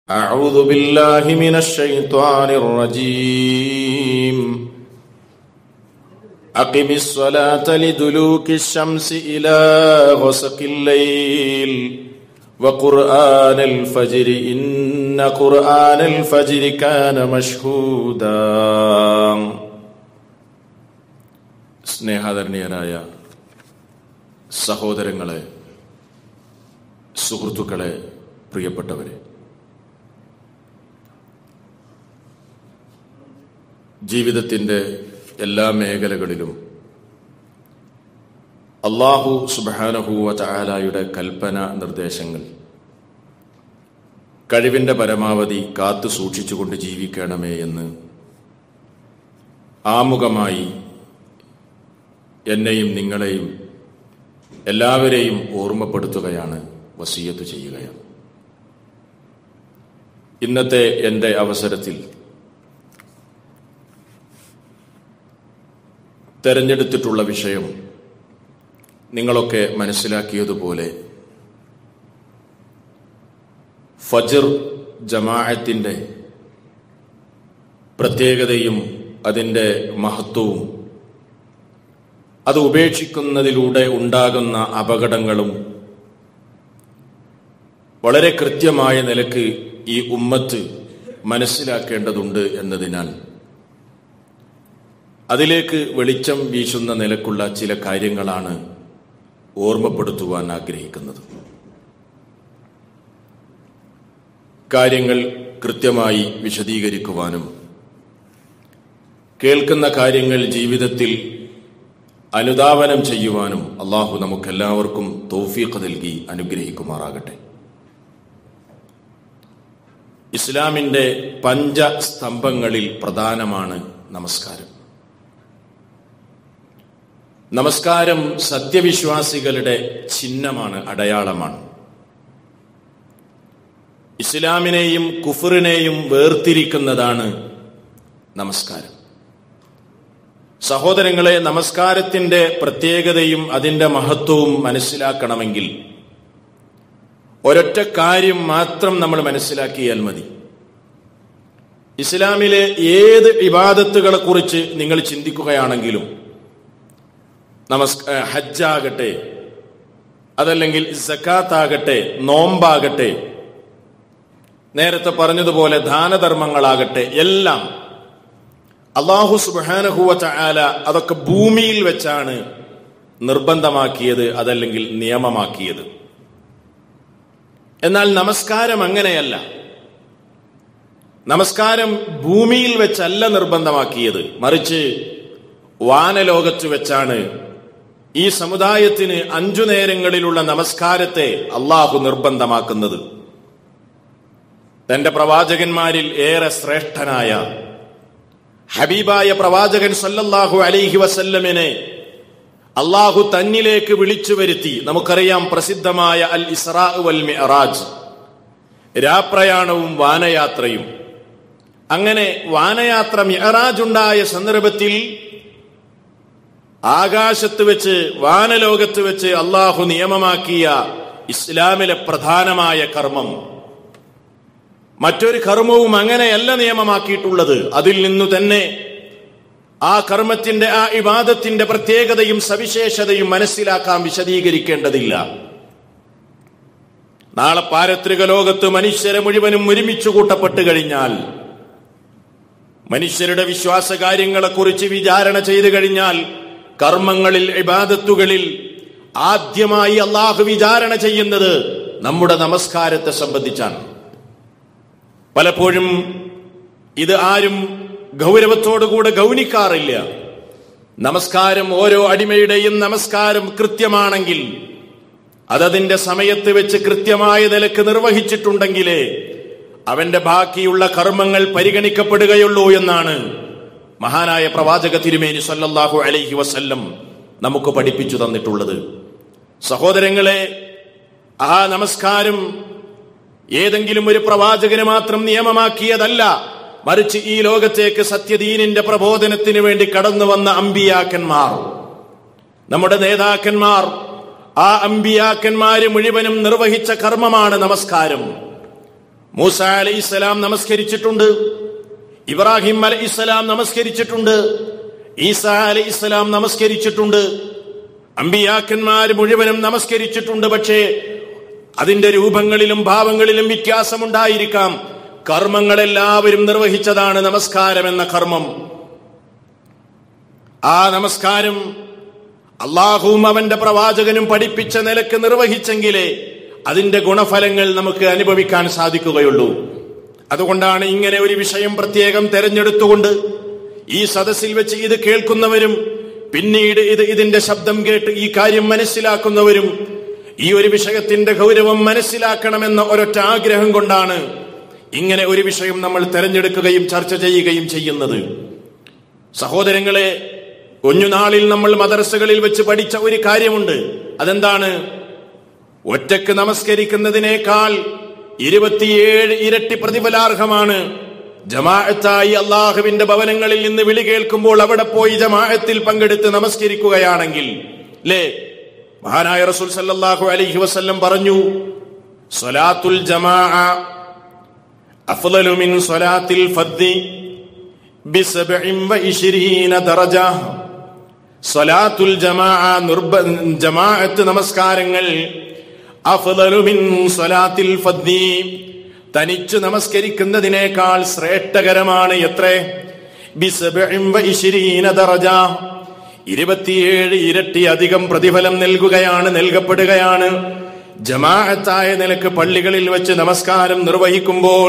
أعوذ بالله من الشيطان الرجيم أقم الصلاة لدلوك الشمس إلى غسق الليل وقرآن الفجر إن قرآن الفجر كان مشهودا സ്നേഹാദരണീയരായ സഹോദരങ്ങളെ സുഹൃത്തുക്കളെ പ്രിയപ്പെട്ടവരെ ജീവിതത്തിൻ്റെ എല്ലാ മേഖലകളിലും അള്ളാഹു സുബാനഹുവ ചായാലായുടെ കൽപ്പന നിർദ്ദേശങ്ങൾ കഴിവിൻ്റെ പരമാവധി കാത്തു സൂക്ഷിച്ചുകൊണ്ട് ജീവിക്കണമേ എന്ന് ആമുഖമായി എന്നെയും നിങ്ങളെയും എല്ലാവരെയും ഓർമ്മപ്പെടുത്തുകയാണ് വസീയത്ത് ചെയ്യുകയാണ് ഇന്നത്തെ എൻ്റെ അവസരത്തിൽ തെരഞ്ഞെടുത്തിട്ടുള്ള വിഷയം നിങ്ങളൊക്കെ മനസ്സിലാക്കിയതുപോലെ ഫജർ ജമാഅത്തിൻ്റെ പ്രത്യേകതയും അതിൻ്റെ മഹത്വവും അത് ഉപേക്ഷിക്കുന്നതിലൂടെ ഉണ്ടാകുന്ന അപകടങ്ങളും വളരെ കൃത്യമായ നിലക്ക് ഈ ഉമ്മത്ത് മനസ്സിലാക്കേണ്ടതുണ്ട് എന്നതിനാൽ അതിലേക്ക് വെളിച്ചം വീശുന്ന നിലക്കുള്ള ചില കാര്യങ്ങളാണ് ഓർമ്മപ്പെടുത്തുവാൻ ആഗ്രഹിക്കുന്നത് കാര്യങ്ങൾ കൃത്യമായി വിശദീകരിക്കുവാനും കേൾക്കുന്ന കാര്യങ്ങൾ ജീവിതത്തിൽ അനുധാവനം ചെയ്യുവാനും അള്ളാഹു നമുക്കെല്ലാവർക്കും തൗഫീഖ് നൽകി അനുഗ്രഹിക്കുമാറാകട്ടെ ഇസ്ലാമിന്റെ പഞ്ചസ്തംഭങ്ങളിൽ പ്രധാനമാണ് നമസ്കാരം നമസ്കാരം സത്യവിശ്വാസികളുടെ ചിഹ്നമാണ് അടയാളമാണ് ഇസ്ലാമിനെയും കുഫറിനെയും വേർതിരിക്കുന്നതാണ് നമസ്കാരം സഹോദരങ്ങളെ നമസ്കാരത്തിന്റെ പ്രത്യേകതയും അതിന്റെ മഹത്വവും മനസ്സിലാക്കണമെങ്കിൽ ഒരൊറ്റ കാര്യം മാത്രം നമ്മൾ മനസ്സിലാക്കിയാൽ മതി ഇസ്ലാമിലെ ഏത് ഇബാദത്തുകളെ കുറിച്ച് നിങ്ങൾ ചിന്തിക്കുകയാണെങ്കിലും നമസ്ക ഹജ്ജാകട്ടെ അതല്ലെങ്കിൽ സക്കാത്താകട്ടെ നോമ്പാകട്ടെ നേരത്തെ പറഞ്ഞതുപോലെ ദാനധർമ്മങ്ങളാകട്ടെ എല്ലാം അള്ളാഹു സുബാനഹുവ ചായാല അതൊക്കെ ഭൂമിയിൽ വെച്ചാണ് നിർബന്ധമാക്കിയത് അതല്ലെങ്കിൽ നിയമമാക്കിയത് എന്നാൽ നമസ്കാരം അങ്ങനെയല്ല നമസ്കാരം ഭൂമിയിൽ വെച്ചല്ല നിർബന്ധമാക്കിയത് മറിച്ച് വാനലോകത്ത് വെച്ചാണ് ഈ സമുദായത്തിന് അഞ്ചു നേരങ്ങളിലുള്ള നമസ്കാരത്തെ അള്ളാഹു നിർബന്ധമാക്കുന്നത് തന്റെ പ്രവാചകന്മാരിൽ ഏറെ ശ്രേഷ്ഠനായ ഹബീബായ പ്രവാചകൻ സല്ലല്ലാഹു അലൈഹി വസല്ലമിനെ അള്ളാഹു തന്നിലേക്ക് വിളിച്ചു വരുത്തി നമുക്കറിയാം പ്രസിദ്ധമായ അൽ ഇസ്രാ വൽ മിഅറാജ് രാപ്രയാണവും വാനയാത്രയും അങ്ങനെ വാനയാത്ര മിഅറാജ് ഉണ്ടായ സന്ദർഭത്തിൽ ആകാശത്ത് വെച്ച് വാനലോകത്ത് വെച്ച് അള്ളാഹു നിയമമാക്കിയ ഇസ്ലാമിലെ പ്രധാനമായ കർമ്മം മറ്റൊരു കർമ്മവും അങ്ങനെയല്ല നിയമമാക്കിയിട്ടുള്ളത് അതിൽ നിന്നു തന്നെ ആ കർമ്മത്തിന്റെ ആ ഇവാദത്തിന്റെ പ്രത്യേകതയും സവിശേഷതയും മനസ്സിലാക്കാൻ വിശദീകരിക്കേണ്ടതില്ല നാളെ പാരത്രിക ലോകത്ത് മനുഷ്യരെ മുഴുവനും ഒരുമിച്ചു കൂട്ടപ്പെട്ടു കഴിഞ്ഞാൽ മനുഷ്യരുടെ വിശ്വാസ കാര്യങ്ങളെക്കുറിച്ച് വിചാരണ ചെയ്തു കഴിഞ്ഞാൽ കർമ്മങ്ങളിൽ ഇബാദത്തുകളിൽ ആദ്യമായി അള്ളാഹു വിചാരണ ചെയ്യുന്നത് നമ്മുടെ നമസ്കാരത്തെ സംബന്ധിച്ചാണ് പലപ്പോഴും ഇത് ആരും ഗൗരവത്തോടുകൂടെ ഗൗനിക്കാറില്ല നമസ്കാരം ഓരോ അടിമയുടെയും നമസ്കാരം കൃത്യമാണെങ്കിൽ അതതിന്റെ സമയത്ത് വെച്ച് കൃത്യമായ നിലക്ക് നിർവഹിച്ചിട്ടുണ്ടെങ്കിലേ അവന്റെ ബാക്കിയുള്ള കർമ്മങ്ങൾ പരിഗണിക്കപ്പെടുകയുള്ളൂ എന്നാണ് മഹാനായ പ്രവാചക തിരുമേനി സല്ലല്ലാഹു അലൈഹി വസല്ലം നമുക്ക് പഠിപ്പിച്ചു തന്നിട്ടുള്ളത് സഹോദരങ്ങളെ ആ നമസ്കാരം ഏതെങ്കിലും ഒരു പ്രവാചകന് മാത്രം നിയമമാക്കിയതല്ല മറിച്ച് ഈ ലോകത്തേക്ക് സത്യദീനിന്റെ പ്രബോധനത്തിന് വേണ്ടി കടന്നു വന്ന അമ്പിയാക്കന്മാർ നമ്മുടെ നേതാക്കന്മാർ ആ അമ്പിയാക്കന്മാര് മുഴുവനും നിർവഹിച്ച കർമ്മമാണ് നമസ്കാരം മൂസ അലൈഹി ഇസ്ലാം നമസ്കരിച്ചിട്ടുണ്ട് ഇബ്രാഹിം അലൈഹി ഇസ്ലാം നമസ്കരിച്ചിട്ടുണ്ട് ഈസ അലൈഹി ഇസ്ലാം നമസ്കരിച്ചിട്ടുണ്ട് അമ്പിയാക്കന്മാർ മുഴുവനും നമസ്കരിച്ചിട്ടുണ്ട് പക്ഷേ അതിന്റെ രൂപങ്ങളിലും ഭാവങ്ങളിലും വ്യത്യാസമുണ്ടായിരിക്കാം കർമ്മങ്ങളെല്ലാവരും നിർവഹിച്ചതാണ് നമസ്കാരം എന്ന കർമ്മം ആ നമസ്കാരം അള്ളാഹുവും അവന്റെ പ്രവാചകനും പഠിപ്പിച്ച നിലക്ക് നിർവഹിച്ചെങ്കിലേ അതിന്റെ ഗുണഫലങ്ങൾ നമുക്ക് അനുഭവിക്കാൻ സാധിക്കുകയുള്ളൂ അതുകൊണ്ടാണ് ഇങ്ങനെ ഒരു വിഷയം പ്രത്യേകം തെരഞ്ഞെടുത്തുകൊണ്ട് ഈ സദസ്സിൽ വെച്ച് ഇത് കേൾക്കുന്നവരും പിന്നീട് ഇത് ഇതിന്റെ ശബ്ദം കേട്ട് ഈ കാര്യം മനസ്സിലാക്കുന്നവരും ഈ ഒരു വിഷയത്തിന്റെ ഗൗരവം മനസ്സിലാക്കണമെന്ന ഒരൊറ്റ ആഗ്രഹം കൊണ്ടാണ് ഇങ്ങനെ ഒരു വിഷയം നമ്മൾ തെരഞ്ഞെടുക്കുകയും ചർച്ച ചെയ്യുകയും ചെയ്യുന്നത് സഹോദരങ്ങളെ കുഞ്ഞുനാളിൽ നമ്മൾ മദർസകളിൽ വെച്ച് പഠിച്ച ഒരു കാര്യമുണ്ട് അതെന്താണ് ഒറ്റക്ക് നമസ്കരിക്കുന്നതിനേക്കാൾ ഇരുപത്തിയേഴ് ഇരട്ടി പ്രതിഫലാർഹമാണ് ജമാഅത്തായി അള്ളാഹുവിന്റെ ഭവനങ്ങളിൽ നിന്ന് വിളി കേൾക്കുമ്പോൾ അവിടെ പോയി ജമാഅത്തിൽ പങ്കെടുത്ത് നമസ്കരിക്കുകയാണെങ്കിൽ ലേ മഹാനായ റസൂൽ സല്ലല്ലാഹു അലൈഹി വസല്ലം പറഞ്ഞു സ്വലാത്തുൽ ജമാഅ അഫ്ളലു മിൻ സ്വലാത്തിൽ ഫദ്ദി ബിസബ്ഇൻ വഇശ്രീന ദറജ സ്വലാത്തുൽ ജമാഅ നിർബ ജമാഅത്ത് നമസ്കാരങ്ങൾ അഫ്ളലു മിൻ സ്വലാത്തിൽ ഫദ്ദി തനിച്ചു നമസ്കരിക്കുന്നതിനേക്കാൾ ശ്രേഷ്ഠകരമാണ് എത്ര ബിസബ്ഇൻ വഇശ്രീന ദറജ ഇരുപത്തിയേഴ് ഇരട്ടി അധികം പ്രതിഫലം നൽകുകയാണ് നൽകപ്പെടുകയാണ് ജമാഅത്തായ നിലക്ക് പള്ളികളിൽ വെച്ച് നമസ്കാരം നിർവഹിക്കുമ്പോൾ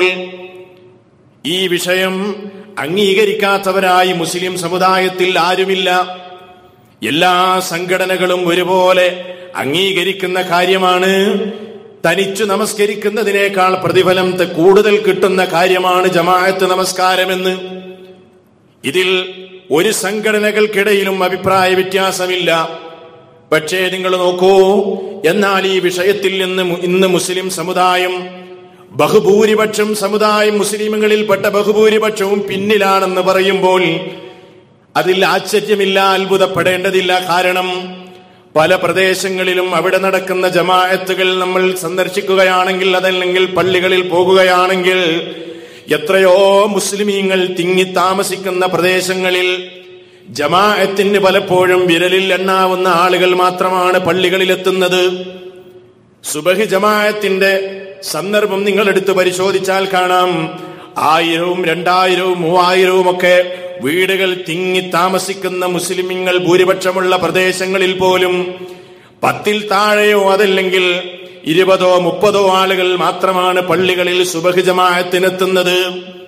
ഈ വിഷയം അംഗീകരിക്കാത്തവരായി മുസ്ലിം സമുദായത്തിൽ ആരുമില്ല എല്ലാ സംഘടനകളും ഒരുപോലെ അംഗീകരിക്കുന്ന കാര്യമാണ് തനിച്ചു നമസ്കരിക്കുന്നതിനേക്കാൾ പ്രതിഫലം ത- കൂടുതൽ കിട്ടുന്ന കാര്യമാണ് ജമാഅത്ത് നമസ്കാരമെന്ന് ഇതിൽ ഒരു സംഘടനകൾക്കിടയിലും അഭിപ്രായ വ്യത്യാസമില്ല പക്ഷേ നിങ്ങൾ നോക്കൂ എന്നാൽ ഈ വിഷയത്തിൽ നിന്ന് മു- ഇന്ന് മുസ്ലിം സമുദായം ബഹുഭൂരിപക്ഷം സമുദായം മുസ്ലിമുകളിൽപ്പെട്ട ബഹുഭൂരിപക്ഷവും പിന്നിലാണെന്ന് പറയുമ്പോൾ അതിൽ ആശ്ചര്യമില്ല അത്ഭുതപ്പെടേണ്ടതില്ല കാരണം പല പ്രദേശങ്ങളിലും അവിടെ നടക്കുന്ന ജമാഅത്തുകൾ നമ്മൾ സന്ദർശിക്കുകയാണെങ്കിൽ അതല്ലെങ്കിൽ പള്ളികളിൽ പോകുകയാണെങ്കിൽ എത്രയോ മുസ്ലിമീങ്ങൾ തിങ്ങി താമസിക്കുന്ന പ്രദേശങ്ങളിൽ ജമാഅത്തിന് പലപ്പോഴും വിരലിൽ എണ്ണാവുന്ന ആളുകൾ മാത്രമാണ് പള്ളികളിലെത്തുന്നത് സുബഹി ജമാഅത്തിന്റെ സന്ദർഭം നിങ്ങൾ എടുത്ത് പരിശോധിച്ചാൽ കാണാം ആയിരവും രണ്ടായിരവും മൂവായിരവും ഒക്കെ വീടുകൾ തിങ്ങി താമസിക്കുന്ന മുസ്ലിമിങ്ങൾ ഭൂരിപക്ഷമുള്ള പ്രദേശങ്ങളിൽ പോലും പത്തിൽ താഴെയോ അതല്ലെങ്കിൽ ഇരുപതോ മുപ്പതോ ആളുകൾ മാത്രമാണ് പള്ളികളിൽ സുബഹി ജമാഅത്തിനെത്തുന്നത്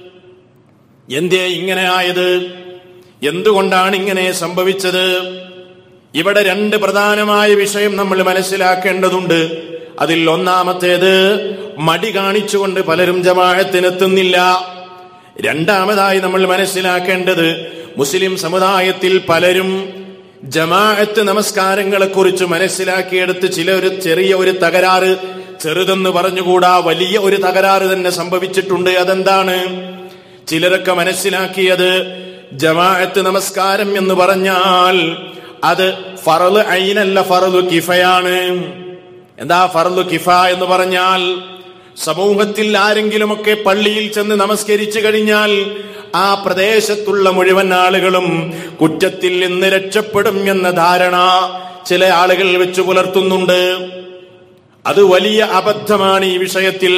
എന്തേ ഇങ്ങനെ ആയത് എന്തുകൊണ്ടാണ് ഇങ്ങനെ സംഭവിച്ചത് ഇവിടെ രണ്ട് പ്രധാനമായ വിഷയം നമ്മൾ മനസ്സിലാക്കേണ്ടതുണ്ട് അതിൽ ഒന്നാമത്തേത് മടി കാണിച്ചുകൊണ്ട് പലരും ജമാഅത്തിനെത്തുന്നില്ല രണ്ടാമതായി നമ്മൾ മനസ്സിലാക്കേണ്ടത് മുസ്ലിം സമുദായത്തിൽ പലരും ജമാഅത്ത് നമസ്കാരങ്ങളെ കുറിച്ച് മനസ്സിലാക്കിയെടുത്ത് ചില ഒരു ചെറിയ ഒരു തകരാറ് ചെറുതെന്ന് പറഞ്ഞുകൂടാ വലിയ ഒരു തകരാറ് തന്നെ സംഭവിച്ചിട്ടുണ്ട് അതെന്താണ് ചിലരൊക്കെ മനസ്സിലാക്കിയത് ജമാഅത്ത് നമസ്കാരം എന്ന് പറഞ്ഞാൽ അത് ഫറല് ഐനല്ല ഫറലു കിഫയാണ് എന്താ ഫറലു കിഫ എന്ന് പറഞ്ഞാൽ സമൂഹത്തിൽ ആരെങ്കിലുമൊക്കെ പള്ളിയിൽ ചെന്ന് നമസ്കരിച്ചു കഴിഞ്ഞാൽ ആ പ്രദേശത്തുള്ള മുഴുവൻ ആളുകളും കുറ്റത്തിൽ നിന്ന് രക്ഷപ്പെടും എന്ന ധാരണ ചില ആളുകൾ വെച്ചു പുലർത്തുന്നുണ്ട് അത് വലിയ അബദ്ധമാണ് ഈ വിഷയത്തിൽ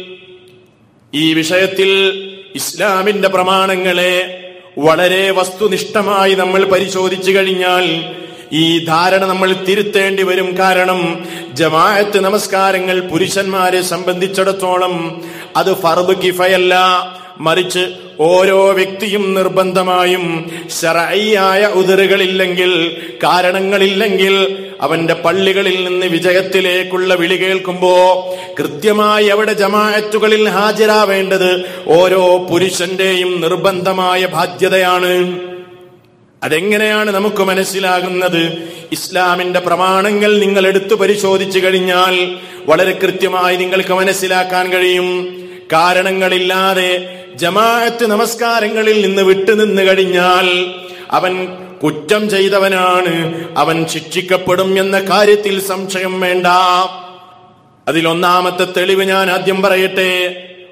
ഈ വിഷയത്തിൽ ഇസ്ലാമിന്റെ പ്രമാണങ്ങളെ വളരെ വസ്തുനിഷ്ഠമായി നമ്മൾ പരിശോധിച്ചു കഴിഞ്ഞാൽ ഈ ധാരണ നമ്മൾ തിരുത്തേണ്ടി വരും കാരണം ജമാഅത്ത് നമസ്കാരങ്ങൾ പുരുഷന്മാരെ സംബന്ധിച്ചിടത്തോളം അത് ഫർദ് കിഫയല്ല മറിച്ച് ഓരോ വ്യക്തിയും നിർബന്ധമായും ശറയ്യായ ഉതിറുകളില്ലെങ്കിൽ കാരണങ്ങളില്ലെങ്കിൽ അവന്റെ പള്ളികളിൽ നിന്ന് വിജയത്തിലേക്കുള്ള വിളി കേൾക്കുമ്പോ കൃത്യമായി അവിടെ ജമാഅത്തുകളിൽ ഹാജരാവേണ്ടത് ഓരോ പുരുഷന്റെയും നിർബന്ധമായ ബാധ്യതയാണ് അതെങ്ങനെയാണ് നമുക്ക് മനസ്സിലാകുന്നത് ഇസ്ലാമിന്റെ പ്രമാണങ്ങൾ നിങ്ങൾ എടുത്തു പരിശോധിച്ചു കഴിഞ്ഞാൽ വളരെ കൃത്യമായി നിങ്ങൾക്ക് മനസ്സിലാക്കാൻ കഴിയും കാരണങ്ങളില്ലാതെ ജമാഅത്ത് നമസ്കാരങ്ങളിൽ നിന്ന് വിട്ടുനിന്ന് കഴിഞ്ഞാൽ അവൻ കുറ്റം ചെയ്തവനാണ് അവൻ ശിക്ഷിക്കപ്പെടും എന്ന കാര്യത്തിൽ സംശയം വേണ്ട അതിലൊന്നാമത്തെ തെളിവ് ഞാൻ ആദ്യം പറയട്ടെ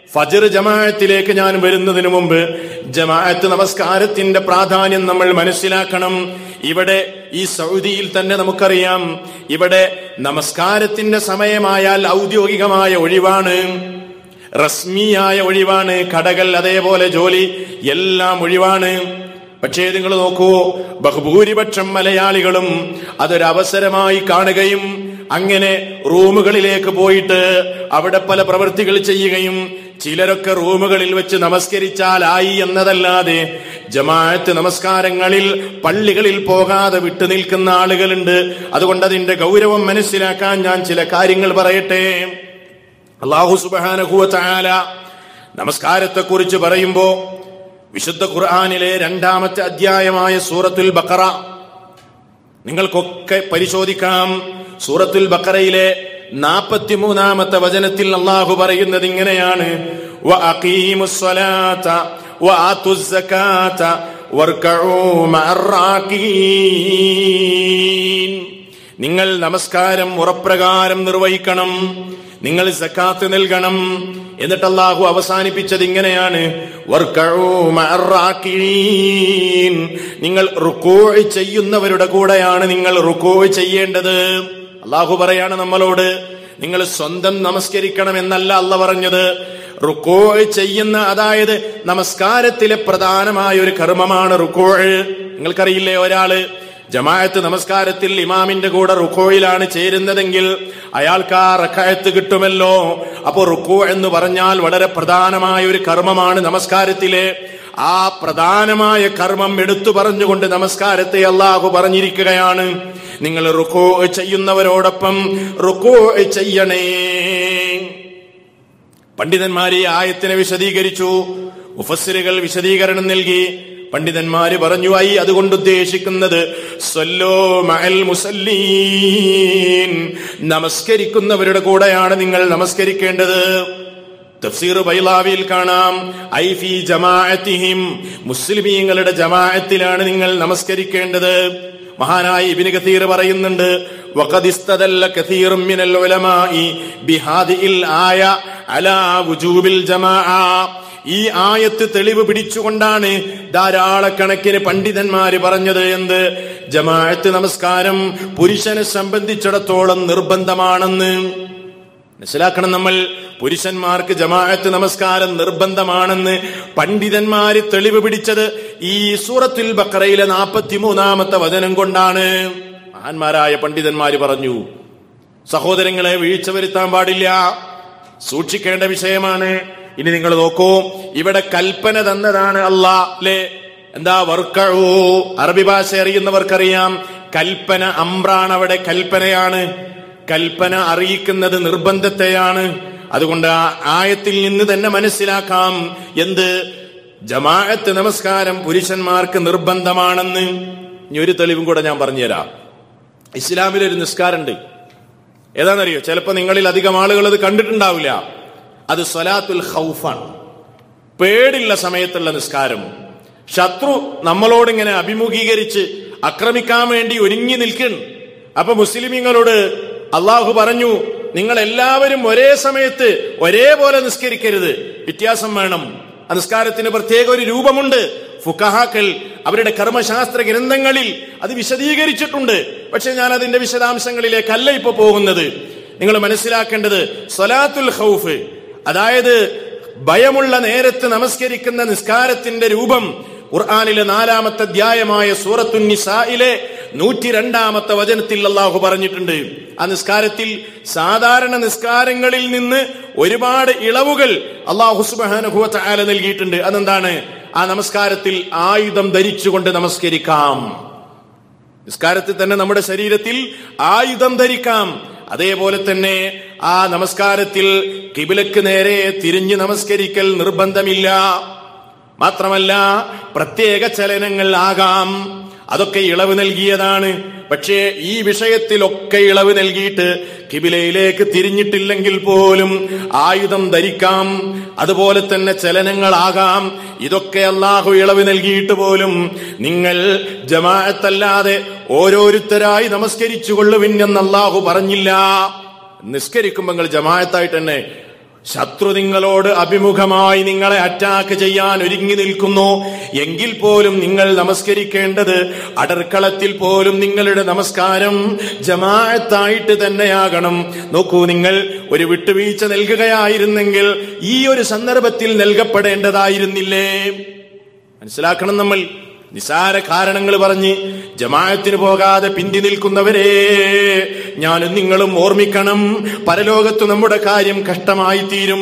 ഫജർ ജമാഅത്തിലേക്ക് ഞാൻ വരുന്നതിന് മുമ്പ് ജമാഅത്ത് നമസ്കാരത്തിന്റെ പ്രാധാന്യം നമ്മൾ മനസ്സിലാക്കണം ഇവിടെ ഈ സൗദിയിൽ തന്നെ നമുക്കറിയാം ഇവിടെ നമസ്കാരത്തിന്റെ സമയമായാൽ ഔദ്യോഗികമായ ഒഴിവാണ് റസ്മിയായ ഒഴിവാണ് കടകൾ അതേപോലെ ജോലി എല്ലാം ഒഴിവാണ് പക്ഷേ നിങ്ങൾ നോക്കൂ ബഹുഭൂരിപക്ഷം മലയാളികളും അതൊരവസരമായി കാണുകയും അങ്ങനെ റൂമുകളിലേക്ക് പോയിട്ട് അവിടെ പല പ്രവൃത്തികൾ ചെയ്യുകയും ചിലരൊക്കെ റൂമുകളിൽ വെച്ച് നമസ്കരിച്ചാലായി എന്നതല്ലാതെ ജമാഅത്ത് നമസ്കാരങ്ങളിൽ പള്ളികളിൽ പോകാതെ വിട്ടു നിൽക്കുന്ന ആളുകളുണ്ട് അതുകൊണ്ട് അതിന്റെ ഗൗരവം മനസ്സിലാക്കാൻ ഞാൻ ചില കാര്യങ്ങൾ പറയട്ടെ അള്ളാഹു സുബാനഹുവ ചായാല നമസ്കാരത്തെ കുറിച്ച് പറയുമ്പോ വിശുദ്ധ ഖുർആാനിലെ രണ്ടാമത്തെ അധ്യായമായ സൂറത്തുൽ ബക്കറ നിങ്ങൾക്കൊക്കെ പരിശോധിക്കാം സൂറത്തുൽ ബക്കറയിലെ നാപ്പത്തിമൂന്നാമത്തെ വചനത്തിൽ അള്ളാഹു പറയുന്നത് ഇങ്ങനെയാണ് وَأَقِيمُوا الصَّلَاةَ وَآتُوا الزَّكَاةَ وَارْكَعُوا مَعَ الرَّاكِعِينَ നിങ്ങൾ നമസ്കാരം ഉറപ്രകാരം നിർവഹിക്കണം നിങ്ങൾ സക്കാത്ത് നൽകണം എന്നിട്ട് അള്ളാഹു അവസാനിപ്പിച്ചത് ഇങ്ങനെയാണ് വർക്കഊ മഅറാക്കിഈൻ. നിങ്ങൾ റുക്കൂ ചെയ്യുന്നവരുടെ കൂടെയാണ് നിങ്ങൾ റുക്കൂ ചെയ്യേണ്ടത് അള്ളാഹു പറയാണ് നമ്മളോട് നിങ്ങൾ സ്വന്തം നമസ്കരിക്കണം എന്നല്ല അല്ല പറഞ്ഞത് റുക്കോ ചെയ്യുന്ന അതായത് നമസ്കാരത്തിലെ പ്രധാനമായ ഒരു കർമ്മമാണ് റുക്കോ നിങ്ങൾക്കറിയില്ലേ ഒരാള് ജമാഅത്ത് നമസ്കാരത്തിൽ ഇമാമിന്റെ കൂടെ റുക്കോയിലാണ് ചേരുന്നതെങ്കിൽ അയാൾക്ക് ആ റക്കായത്ത് കിട്ടുമല്ലോ അപ്പോ റുക്കോ എന്ന് പറഞ്ഞാൽ വളരെ പ്രധാനമായ ഒരു കർമ്മമാണ് നമസ്കാരത്തിലെ ആ പ്രധാനമായ കർമ്മം എടുത്തു പറഞ്ഞുകൊണ്ട് നമസ്കാരത്തെ അള്ളാഹു പറഞ്ഞിരിക്കുകയാണ് നിങ്ങൾ റുക്കോ ചെയ്യുന്നവരോടൊപ്പം റുക്കോ ചെയ്യണേ പണ്ഡിതന്മാർ ഈ ആയത്തിനെ വിശദീകരിച്ചു മുഫസ്സിറുകൾ വിശദീകരണം നൽകി പണ്ഡിതന്മാര് പറഞ്ഞു ഐ അതുകൊണ്ട് ഉദ്ദേശിക്കുന്നത് സ്വല്ലോ മഅൽ മുസല്ലീൻ നമസ്കരിക്കുന്നവരുടെ കൂടെയാണ് നിങ്ങൾ നമസ്കരിക്കേണ്ടത് തഫ്സീർ ബൈലാവിയിൽ കാണാം ഐ ഫി ജമാഅത്തിഹിം മുസ്ലിമീങ്ങളുടെ ജമാഅത്തിലാണ് നിങ്ങൾ നമസ്കരിക്കേണ്ടത് മഹാനായ ഇബ്നു കഥീർ പറയുന്നുണ്ട് വഖദ് ഇസ്തദല്ല കഥീറും മിനൽ ഉലമാഇ ബിഹാദിൽ ആയ അലാ വുജൂബിൽ ജമാഅ ഈ ആയത്ത് തെളിവ് പിടിച്ചുകൊണ്ടാണ് ധാരാളക്കണക്കിന് പണ്ഡിതന്മാര് പറഞ്ഞത് എന്ത് ജമാഅത്ത് നമസ്കാരം പുരുഷനെ സംബന്ധിച്ചിടത്തോളം നിർബന്ധമാണെന്ന് മനസ്സിലാക്കണം നമ്മൾ പുരുഷന്മാർക്ക് ജമാഅത്ത് നമസ്കാരം നിർബന്ധമാണെന്ന് പണ്ഡിതന്മാര് തെളിവ് പിടിച്ചത് ഈ സൂറത്തുൽ ബക്കറയിലെ നാപ്പത്തിമൂന്നാമത്തെ വചനം കൊണ്ടാണ് മഹാന്മാരായ പണ്ഡിതന്മാര് പറഞ്ഞു സഹോദരങ്ങളെ വീഴ്ച വരുത്താൻ പാടില്ല സൂക്ഷിക്കേണ്ട വിഷയമാണ് ഇനി നിങ്ങൾ നോക്കൂ ഇവിടെ കൽപ്പന തന്നതാണ് അല്ലാ അല്ലേ എന്താ വർക്കഴൂ അറബി ഭാഷ അറിയുന്നവർക്കറിയാം കൽപ്പന അമ്രാണ് അവിടെ കൽപ്പനയാണ് കൽപ്പന അറിയിക്കുന്നത് നിർബന്ധത്തെയാണ് അതുകൊണ്ട് ആ ആയത്തിൽ നിന്ന് തന്നെ മനസ്സിലാക്കാം എന്ത് ജമാഅത്ത് നമസ്കാരം പുരുഷന്മാർക്ക് നിർബന്ധമാണെന്ന് ഇനി ഒരു തെളിവും കൂടെ ഞാൻ പറഞ്ഞുതരാം ഇസ്ലാമിലൊരു നിസ്കാരമുണ്ട് ഏതാണെന്നറിയോ ചിലപ്പോൾ നിങ്ങളിൽ അധികം ആളുകൾ അത് കണ്ടിട്ടുണ്ടാവില്ല അത് സ്വലാത്തുൽ ഖൗഫാണ് പേടിയുള്ള സമയത്തുള്ള നിസ്കാരം ശത്രു നമ്മളോടിങ്ങനെ അഭിമുഖീകരിച്ച് ആക്രമിക്കാൻ വേണ്ടി ഒരുങ്ങി നിൽക്കുന്നു അപ്പൊ മുസ്ലിമീങ്ങളോട് അള്ളാഹു പറഞ്ഞു നിങ്ങൾ എല്ലാവരും ഒരേ സമയത്ത് ഒരേപോലെ നിസ്കരിക്കരുത് വ്യത്യാസം വേണം ആ നിസ്കാരത്തിന് പ്രത്യേക ഒരു രൂപമുണ്ട് ഫുക്കഹാക്കൾ അവരുടെ കർമ്മശാസ്ത്ര ഗ്രന്ഥങ്ങളിൽ അത് വിശദീകരിച്ചിട്ടുണ്ട് പക്ഷെ ഞാൻ അതിന്റെ വിശദാംശങ്ങളിലേക്കല്ല ഇപ്പൊ പോകുന്നത് നിങ്ങൾ മനസ്സിലാക്കേണ്ടത് സ്വലാത്തുൽ ഖൗഫ് അതായത് ഭയമുള്ള നേരത്ത് നമസ്കരിക്കുന്ന നിസ്കാരത്തിന്റെ രൂപം ഖുർആാനിലെ നാലാമത്തെ അധ്യായമായ സൂറത്തുൻ നിസായിലെ നൂറ്റി രണ്ടാമത്തെ വചനത്തിൽ അള്ളാഹു പറഞ്ഞിട്ടുണ്ട് ആ നിസ്കാരത്തിൽ സാധാരണ നിസ്കാരങ്ങളിൽ നിന്ന് ഒരുപാട് ഇളവുകൾ അള്ളാഹു സുബാനുഭവത്തെ ആല നൽകിയിട്ടുണ്ട് അതെന്താണ് ആ നമസ്കാരത്തിൽ ആയുധം ധരിച്ചുകൊണ്ട് നമസ്കരിക്കാം നിസ്കാരത്തിൽ തന്നെ നമ്മുടെ ശരീരത്തിൽ ആയുധം ധരിക്കാം അതേപോലെ തന്നെ ആ നമസ്കാരത്തിൽ കിബിലക്ക് നേരെ തിരിഞ്ഞ് നമസ്കരിക്കൽ നിർബന്ധമില്ല മാത്രമല്ല പ്രത്യേക ചലനങ്ങൾ ആകാം അതൊക്കെ ഇളവ് നൽകിയതാണ് പക്ഷേ ഈ വിഷയത്തിലൊക്കെ ഇളവ് നൽകിയിട്ട് കിബിലയിലേക്ക് തിരിഞ്ഞിട്ടില്ലെങ്കിൽ പോലും ആയുധം ധരിക്കാം അതുപോലെ തന്നെ ചലനങ്ങളാകാം ഇതൊക്കെ അള്ളാഹു ഇളവ് നൽകിയിട്ട് പോലും നിങ്ങൾ ജമാഅത്തല്ലാതെ ഓരോരുത്തരായി നമസ്കരിച്ചു കൊള്ളുവിൻ എന്ന് അള്ളാഹു പറഞ്ഞില്ല നിസ്കരിക്കുമ്പോൾ നിങ്ങൾ ജമാഅത്തായിട്ട് തന്നെ ശത്രു നിങ്ങളോട് അഭിമുഖമായി നിങ്ങളെ അറ്റാക്ക് ചെയ്യാൻ ഒരുങ്ങി നിൽക്കുന്നു എങ്കിൽ പോലും നിങ്ങൾ നമസ്കരിക്കേണ്ടത് അടർക്കളത്തിൽ പോലും നിങ്ങളുടെ നമസ്കാരം ജമാഅത്തായിട്ട് തന്നെയാകണം നോക്കൂ നിങ്ങൾ ഒരു വിട്ടുവീഴ്ച നൽകുകയായിരുന്നെങ്കിൽ ഈ ഒരു സന്ദർഭത്തിൽ നൽകപ്പെടേണ്ടതായിരുന്നില്ലേ മനസ്സിലാക്കണം നമ്മൾ നിസാര കാരണങ്ങൾ പറഞ്ഞ് ജമാഅത്തിന് പോകാതെ പിന്തി നിൽക്കുന്നവരെ ഞാനും നിങ്ങളും ഓർമ്മിക്കണം പരലോകത്ത് നമ്മുടെ കാര്യം കഷ്ടമായി തീരും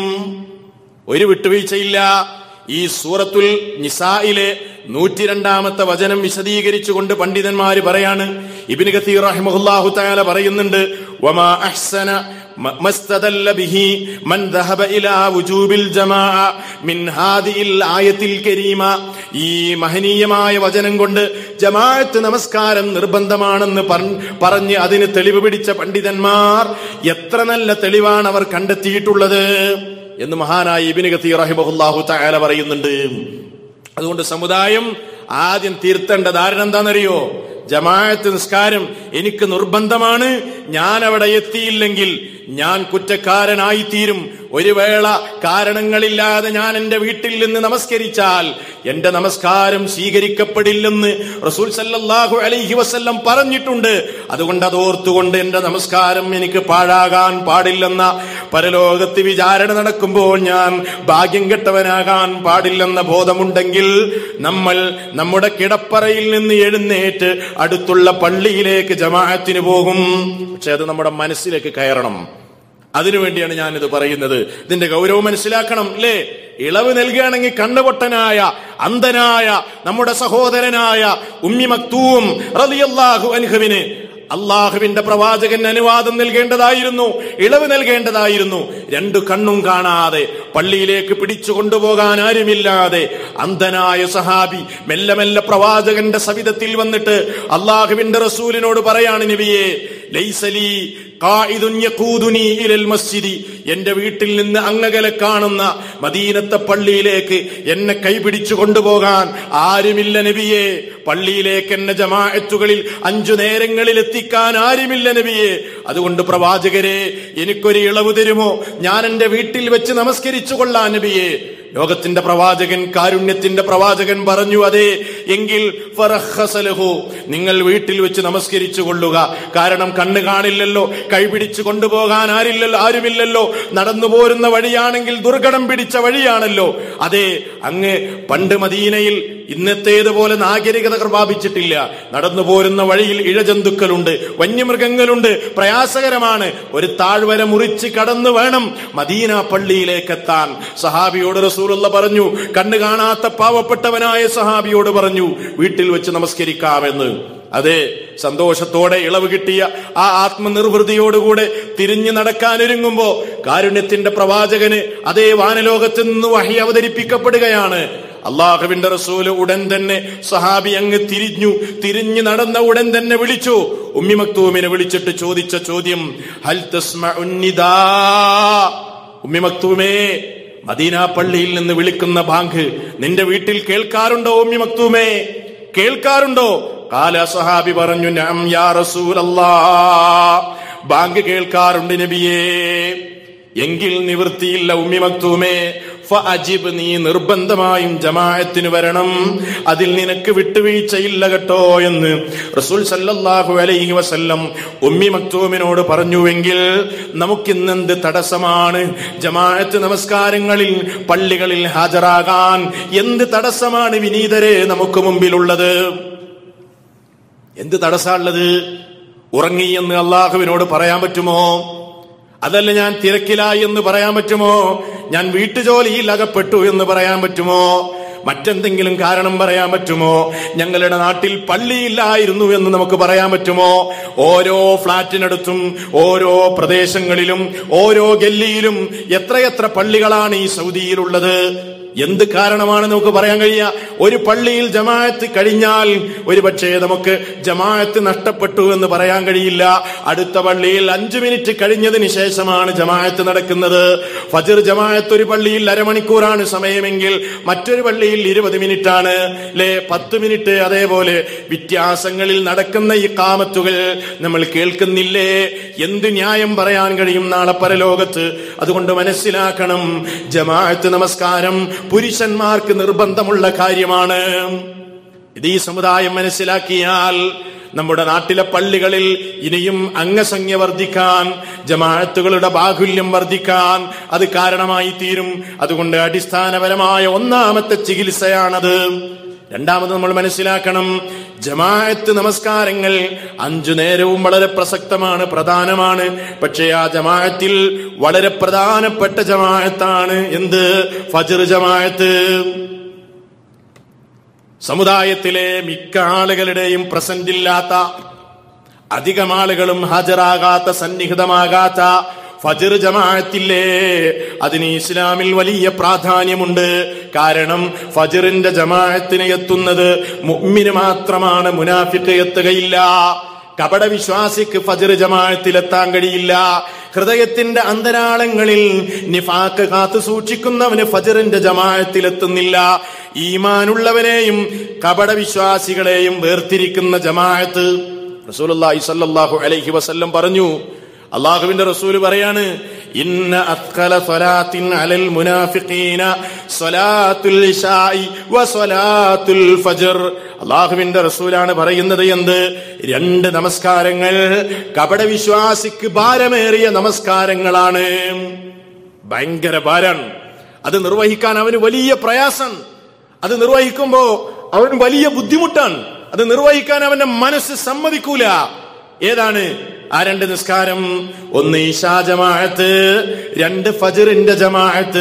ഒരു വിട്ടുവീഴ്ചയില്ല ഈ സൂറത്തുൽ നിസായിലെ നൂറ്റിരണ്ടാമത്തെ വചനം വിശദീകരിച്ചുകൊണ്ട് പണ്ഡിതന്മാര് പറയാണ് ഇബിന് കത്തീർ റഹിമഹുല്ലാഹു തആല പറയുന്നുണ്ട് വമാ അഹ്സന മസ്തദല്ല ബിഹി മൻ ദഹബ ഇലാ വുജൂബിൽ ജമാഅ മിൻ ഹാദിൽ ആയത്തിൽ കരീമ ഈ മഹനീയമായ വചനം കൊണ്ട് ജമാഅത്ത് നമസ്കാരം നിർബന്ധമാണെന്ന് പറഞ്ഞ് അതിന് തെളിവ് പിടിച്ച പണ്ഡിതന്മാർ എത്ര നല്ല തെളിവാണ് അവർ കണ്ടെത്തിയിട്ടുള്ളത് എന്ന് മഹാനായ ഇബിന് കത്തീർ റഹിമഹുല്ലാഹു തആല പറയുന്നുണ്ട് അതുകൊണ്ട് സമുദായം ആദ്യം തീർത്തേണ്ട ധാരണ എന്താണെന്നറിയോ ജമാഅത്ത് നിസ്കാരം എനിക്ക് നിർബന്ധമാണ് ഞാൻ അവിടെ എത്തിയില്ലെങ്കിൽ ഞാൻ കുറ്റക്കാരനായി തീരും ഒരു വേള കാരണങ്ങളില്ലാതെ ഞാൻ എന്റെ വീട്ടിൽ നിന്ന് നമസ്കരിച്ചാൽ എന്റെ നമസ്കാരം സ്വീകരിക്കപ്പെടില്ലെന്ന് റസൂൽ സല്ലല്ലാഹു അലൈഹി വസല്ലം പറഞ്ഞിട്ടുണ്ട് അതുകൊണ്ട് അതോർത്തുകൊണ്ട് എന്റെ നമസ്കാരം എനിക്ക് പാഴാകാൻ പാടില്ലെന്ന പരലോകത്ത് വിചാരണ നടക്കുമ്പോൾ ഞാൻ ഭാഗ്യം കെട്ടവനാകാൻ പാടില്ലെന്ന ബോധമുണ്ടെങ്കിൽ നമ്മൾ നമ്മുടെ കിടപ്പറയിൽ നിന്ന് എഴുന്നേറ്റ് അടുത്തുള്ള പള്ളിയിലേക്ക് ജമാഅത്തിന് പോകും പക്ഷെ അത് നമ്മുടെ മനസ്സിലേക്ക് കയറണം അതിനുവേണ്ടിയാണ് ഞാനിത് പറയുന്നത് ഇതിന്റെ ഗൗരവം മനസ്സിലാക്കണം അല്ലേ ഇളവ് നൽകുകയാണെങ്കിൽ കണ്ണുപൊട്ടനായ അന്ധനായ നമ്മുടെ സഹോദരനായ ഉമ്മി മക്തൂം റളിയല്ലാഹു അൻഹുവിന് അള്ളാഹുവിന്റെ പ്രവാചകൻ അനുവാദം നൽകേണ്ടതായിരുന്നു ഇളവ് നൽകേണ്ടതായിരുന്നു രണ്ടു കണ്ണും കാണാതെ പള്ളിയിലേക്ക് പിടിച്ചു കൊണ്ടുപോകാൻ ആരുമില്ലാതെ അന്ധനായ സഹാബി മെല്ലെ മെല്ലെ പ്രവാചകന്റെ സവിധത്തിൽ വന്നിട്ട് അള്ളാഹുവിന്റെ റസൂലിനോട് പറയാണ് നബിയെ ലൈസലി ഖായിദുൻ യഖൂദുനി ഇലൽ മസ്ജിദി എന്റെ വീട്ടിൽ നിന്ന് അങ്ങകലെ കാണുന്ന മദീനത്തെ പള്ളിയിലേക്ക് എന്നെ കൈപിടിച്ചു കൊണ്ടുപോകാൻ ആരുമില്ല നബിയെ പള്ളിയിലേക്ക് എന്നെ ജമാഅത്തുകളിൽ അഞ്ചു നേരങ്ങളിൽ എത്തിക്കാൻ ആരുമില്ല നബിയെ അതുകൊണ്ട് പ്രവാചകരെ എനിക്കൊരു ഇളവ് തരുമോ ഞാൻ എന്റെ വീട്ടിൽ വെച്ച് നമസ്കരിച്ചു കൊള്ളാൻ നബിയെ ലോകത്തിന്റെ പ്രവാചകൻ കാരുണ്യത്തിന്റെ പ്രവാചകൻ പറഞ്ഞു അതെ എങ്കിൽ ഫറഹ്ഹസലഹു നിങ്ങൾ വീട്ടിൽ വെച്ച് നമസ്കരിച്ചു കൊള്ളുക കാരണം കണ്ണ് കാണില്ലല്ലോ കൈപിടിച്ചു കൊണ്ടുപോകാൻ ആരില്ലല്ലോ ആരുമില്ലല്ലോ നടന്നു പോരുന്ന വഴിയാണെങ്കിൽ ദുർഘടം പിടിച്ച വഴിയാണല്ലോ അതെ അങ്ങ് പണ്ട് മദീനയിൽ ഇന്നത്തേതുപോലെ നാഗരികത പ്രാപിച്ചിട്ടില്ല നടന്നു പോരുന്ന വഴിയിൽ ഇഴജന്തുക്കളുണ്ട് വന്യമൃഗങ്ങളുണ്ട് പ്രയാസകരമാണ് ഒരു താഴ്വര മുറിച്ച് കടന്നു വേണം മദീന പള്ളിയിലേക്ക് എത്താൻ സഹാബിയോട് റസൂലുള്ള പറഞ്ഞു കണ്ണു കാണാത്ത പാവപ്പെട്ടവനായ സഹാബിയോട് പറഞ്ഞു വീട്ടിൽ വെച്ച് നമസ്കരിക്കാമെന്ന് അതെ സന്തോഷത്തോടെ ഇളവ് കിട്ടിയ ആ ആത്മനിർവൃതിയോടുകൂടെ തിരിഞ്ഞു നടക്കാനൊരുങ്ങുമ്പോ കാരുണ്യത്തിന്റെ പ്രവാചകന് അതേ വാനലോകത്ത് നിന്ന് വഹി അവതരിപ്പിക്കപ്പെടുകയാണ് അള്ളാഹുവിന്റെ റസൂല് ഉടൻ തന്നെ സഹാബി അങ്ങ് തിരിഞ്ഞു തിരിഞ്ഞു നടന്ന ഉടൻ തന്നെ വിളിച്ചു ഉമ്മി മക്തൂമിനെ വിളിച്ചിട്ട് ചോദിച്ച ചോദ്യം ഹൽ തസ്മഉന്നിദാ ഉമ്മി മക്തൂമേ മദീന പള്ളിയിൽ നിന്ന് വിളിക്കുന്ന ബാങ്ക് നിന്റെ വീട്ടിൽ കേൾക്കാറുണ്ടോ ഉമ്മി മക്തൂമേ കേൾക്കാറുണ്ടോ കാല സഹാബി പറഞ്ഞു നാം യാ റസൂലല്ലാ ബാങ്ക് കേൾക്കാറുണ്ട് നബിയേ എങ്കിൽ നിവൃത്തിയില്ല ഉമ്മി മക്തൂമേ ഫഅജിബ് നീ നിർബന്ധമായും ജമാഅത്തിന് വരണം അതിൽ നിനക്ക് വിട്ടുവീഴ്ചയില്ല കേട്ടോ എന്ന് റസൂൽ സല്ലല്ലാഹു അലൈഹി വസല്ലം ഉമ്മി മക്തൂമിനോട് പറഞ്ഞുവെങ്കിൽ നമുക്കിന്നെന്ത് തടസ്സമാണ് ജമാഅത്ത് നമസ്കാരങ്ങളിൽ പള്ളികളിൽ ഹാജരാകാൻ എന്ത് തടസ്സമാണ് വിനീതരെ നമുക്ക് മുമ്പിലുള്ളത് എന്ത് തടസ്സമുള്ളത് ഉറങ്ങി എന്ന് അള്ളാഹുവിനോട് പറയാൻ പറ്റുമോ അതല്ല ഞാൻ തിരക്കിലായി എന്ന് പറയാൻ പറ്റുമോ ഞാൻ വീട്ടുജോലിയിൽ അകപ്പെട്ടു എന്ന് പറയാൻ പറ്റുമോ മറ്റെന്തെങ്കിലും കാരണം പറയാൻ പറ്റുമോ ഞങ്ങളുടെ നാട്ടിൽ പള്ളിയില്ലായിരുന്നു എന്ന് നമുക്ക് പറയാൻ പറ്റുമോ ഓരോ ഫ്ളാറ്റിനടുത്തും ഓരോ പ്രദേശങ്ങളിലും ഓരോ ഗല്ലിയിലും എത്രയെത്ര പള്ളികളാണ് ഈ സൗദിയിലുള്ളത് എന്ത് കാരണമാണ് നമുക്ക് പറയാൻ കഴിയുക ഒരു പള്ളിയിൽ ജമാഅത്ത് കഴിഞ്ഞാൽ ഒരു പക്ഷേ നമുക്ക് ജമാഅത്ത് നഷ്ടപ്പെട്ടു എന്ന് പറയാൻ കഴിയില്ല അടുത്ത പള്ളിയിൽ അഞ്ചു മിനിറ്റ് കഴിഞ്ഞതിന് ശേഷമാണ് ജമാഅത്ത് നടക്കുന്നത് ഫജർ ജമാഅത്ത് ഒരു പള്ളിയിൽ അരമണിക്കൂറാണ് സമയമെങ്കിൽ മറ്റൊരു പള്ളിയിൽ ഇരുപത് മിനിറ്റ് ആണ് അല്ലെ പത്ത് മിനിറ്റ് അതേപോലെ വ്യത്യാസങ്ങളിൽ നടക്കുന്ന ഈ കാമത്തുകൾ നമ്മൾ കേൾക്കുന്നില്ലേ എന്ത് ന്യായം പറയാൻ കഴിയും നാളെ പരലോകത്ത് അതുകൊണ്ട് മനസ്സിലാക്കണം ജമാഅത്ത് നമസ്കാരം പുരുഷന്മാർക്ക് നിർബന്ധമുള്ള കാര്യമാണ് ഇത് ഈ സമുദായം മനസ്സിലാക്കിയാൽ നമ്മുടെ നാട്ടിലെ പള്ളികളിൽ ഇനിയും അംഗസംഖ്യ വർദ്ധിക്കാൻ ജമാഅത്തുകളുടെ ബാഹുല്യം വർദ്ധിക്കാൻ അത് കാരണമായി തീരും അതുകൊണ്ട് അടിസ്ഥാനപരമായ ഒന്നാമത്തെ ചികിത്സയാണത് രണ്ടാമത് നമ്മൾ മനസ്സിലാക്കണം ജമാഅത്ത് നമസ്കാരങ്ങൾ അഞ്ചു നേരവും വളരെ പ്രസക്തമാണ് പ്രധാനമാണ് പക്ഷേ ആ ജമാഅത്തിൽ വളരെ പ്രധാനപ്പെട്ട ജമാഅത്താണ് എന്ത് ഫജർ ജമാഅത്ത് സമുദായത്തിലെ മിക്ക ആളുകളുടെയും പ്രസന്റ് ഇല്ലാത്ത അധികം ആളുകളും ഹാജരാകാത്ത സന്നിഹിതമാകാത്ത ഫജർ ജമാഅത്തില്ലേ അതിന് ഇസ്ലാമിൽ വലിയ പ്രാധാന്യമുണ്ട് കാരണം ഫജറിന്റെ ജമാഅത്തിന് എത്തുന്നത് മുഅ്മിന് മാത്രമാണ് മുനാഫിക്ക് എത്തുകയില്ല കപട വിശ്വാസിക്ക് ഫജർ ജമാഅത്തിലെത്താൻ കഴിയില്ല ഹൃദയത്തിന്റെ അന്തരാളങ്ങളിൽ നിഫാക്ക് കാത്തു സൂക്ഷിക്കുന്നവന് ഫജറിന്റെ ജമാഅത്തിലെത്തുന്നില്ല ഈമാനുള്ളവനെയും കപട വിശ്വാസികളെയും വേർതിരിക്കുന്ന ജമാഅത്ത് റസൂലുള്ളാഹി സ്വല്ലല്ലാഹു അലൈഹി വസല്ലം പറഞ്ഞു അള്ളാഹുവിന്റെ റസൂല് പറയാണ് ഇന്ന അത്കല സ്വലാത്തിൻ അലൽ മുനാഫിഖീന സ്വലാത്തുൽ ഇശാഇ വ സ്വലാത്തുൽ ഫജ്ർ അള്ളാഹുവിന്റെ റസൂലാണ് പറയുന്നത് എന്ത് രണ്ട് നമസ്കാരങ്ങൾ കപട വിശ്വാസിക്ക് ഭാരമേറിയ നമസ്കാരങ്ങളാണ് ഭയങ്കര ഭാരാണ് അത് നിർവഹിക്കാൻ അവന് വലിയ പ്രയാസം അത് നിർവഹിക്കുമ്പോ അവന് വലിയ ബുദ്ധിമുട്ടാണ് അത് നിർവഹിക്കാൻ അവന്റെ മനസ്സ് സമ്മതിക്കൂല ഏതാണ് ആ രണ്ട് നിസ്കാരം ഒന്ന് ഈശാ ജമാഅത്ത് രണ്ട് ഫജറിന്റെ ജമാഅത്ത്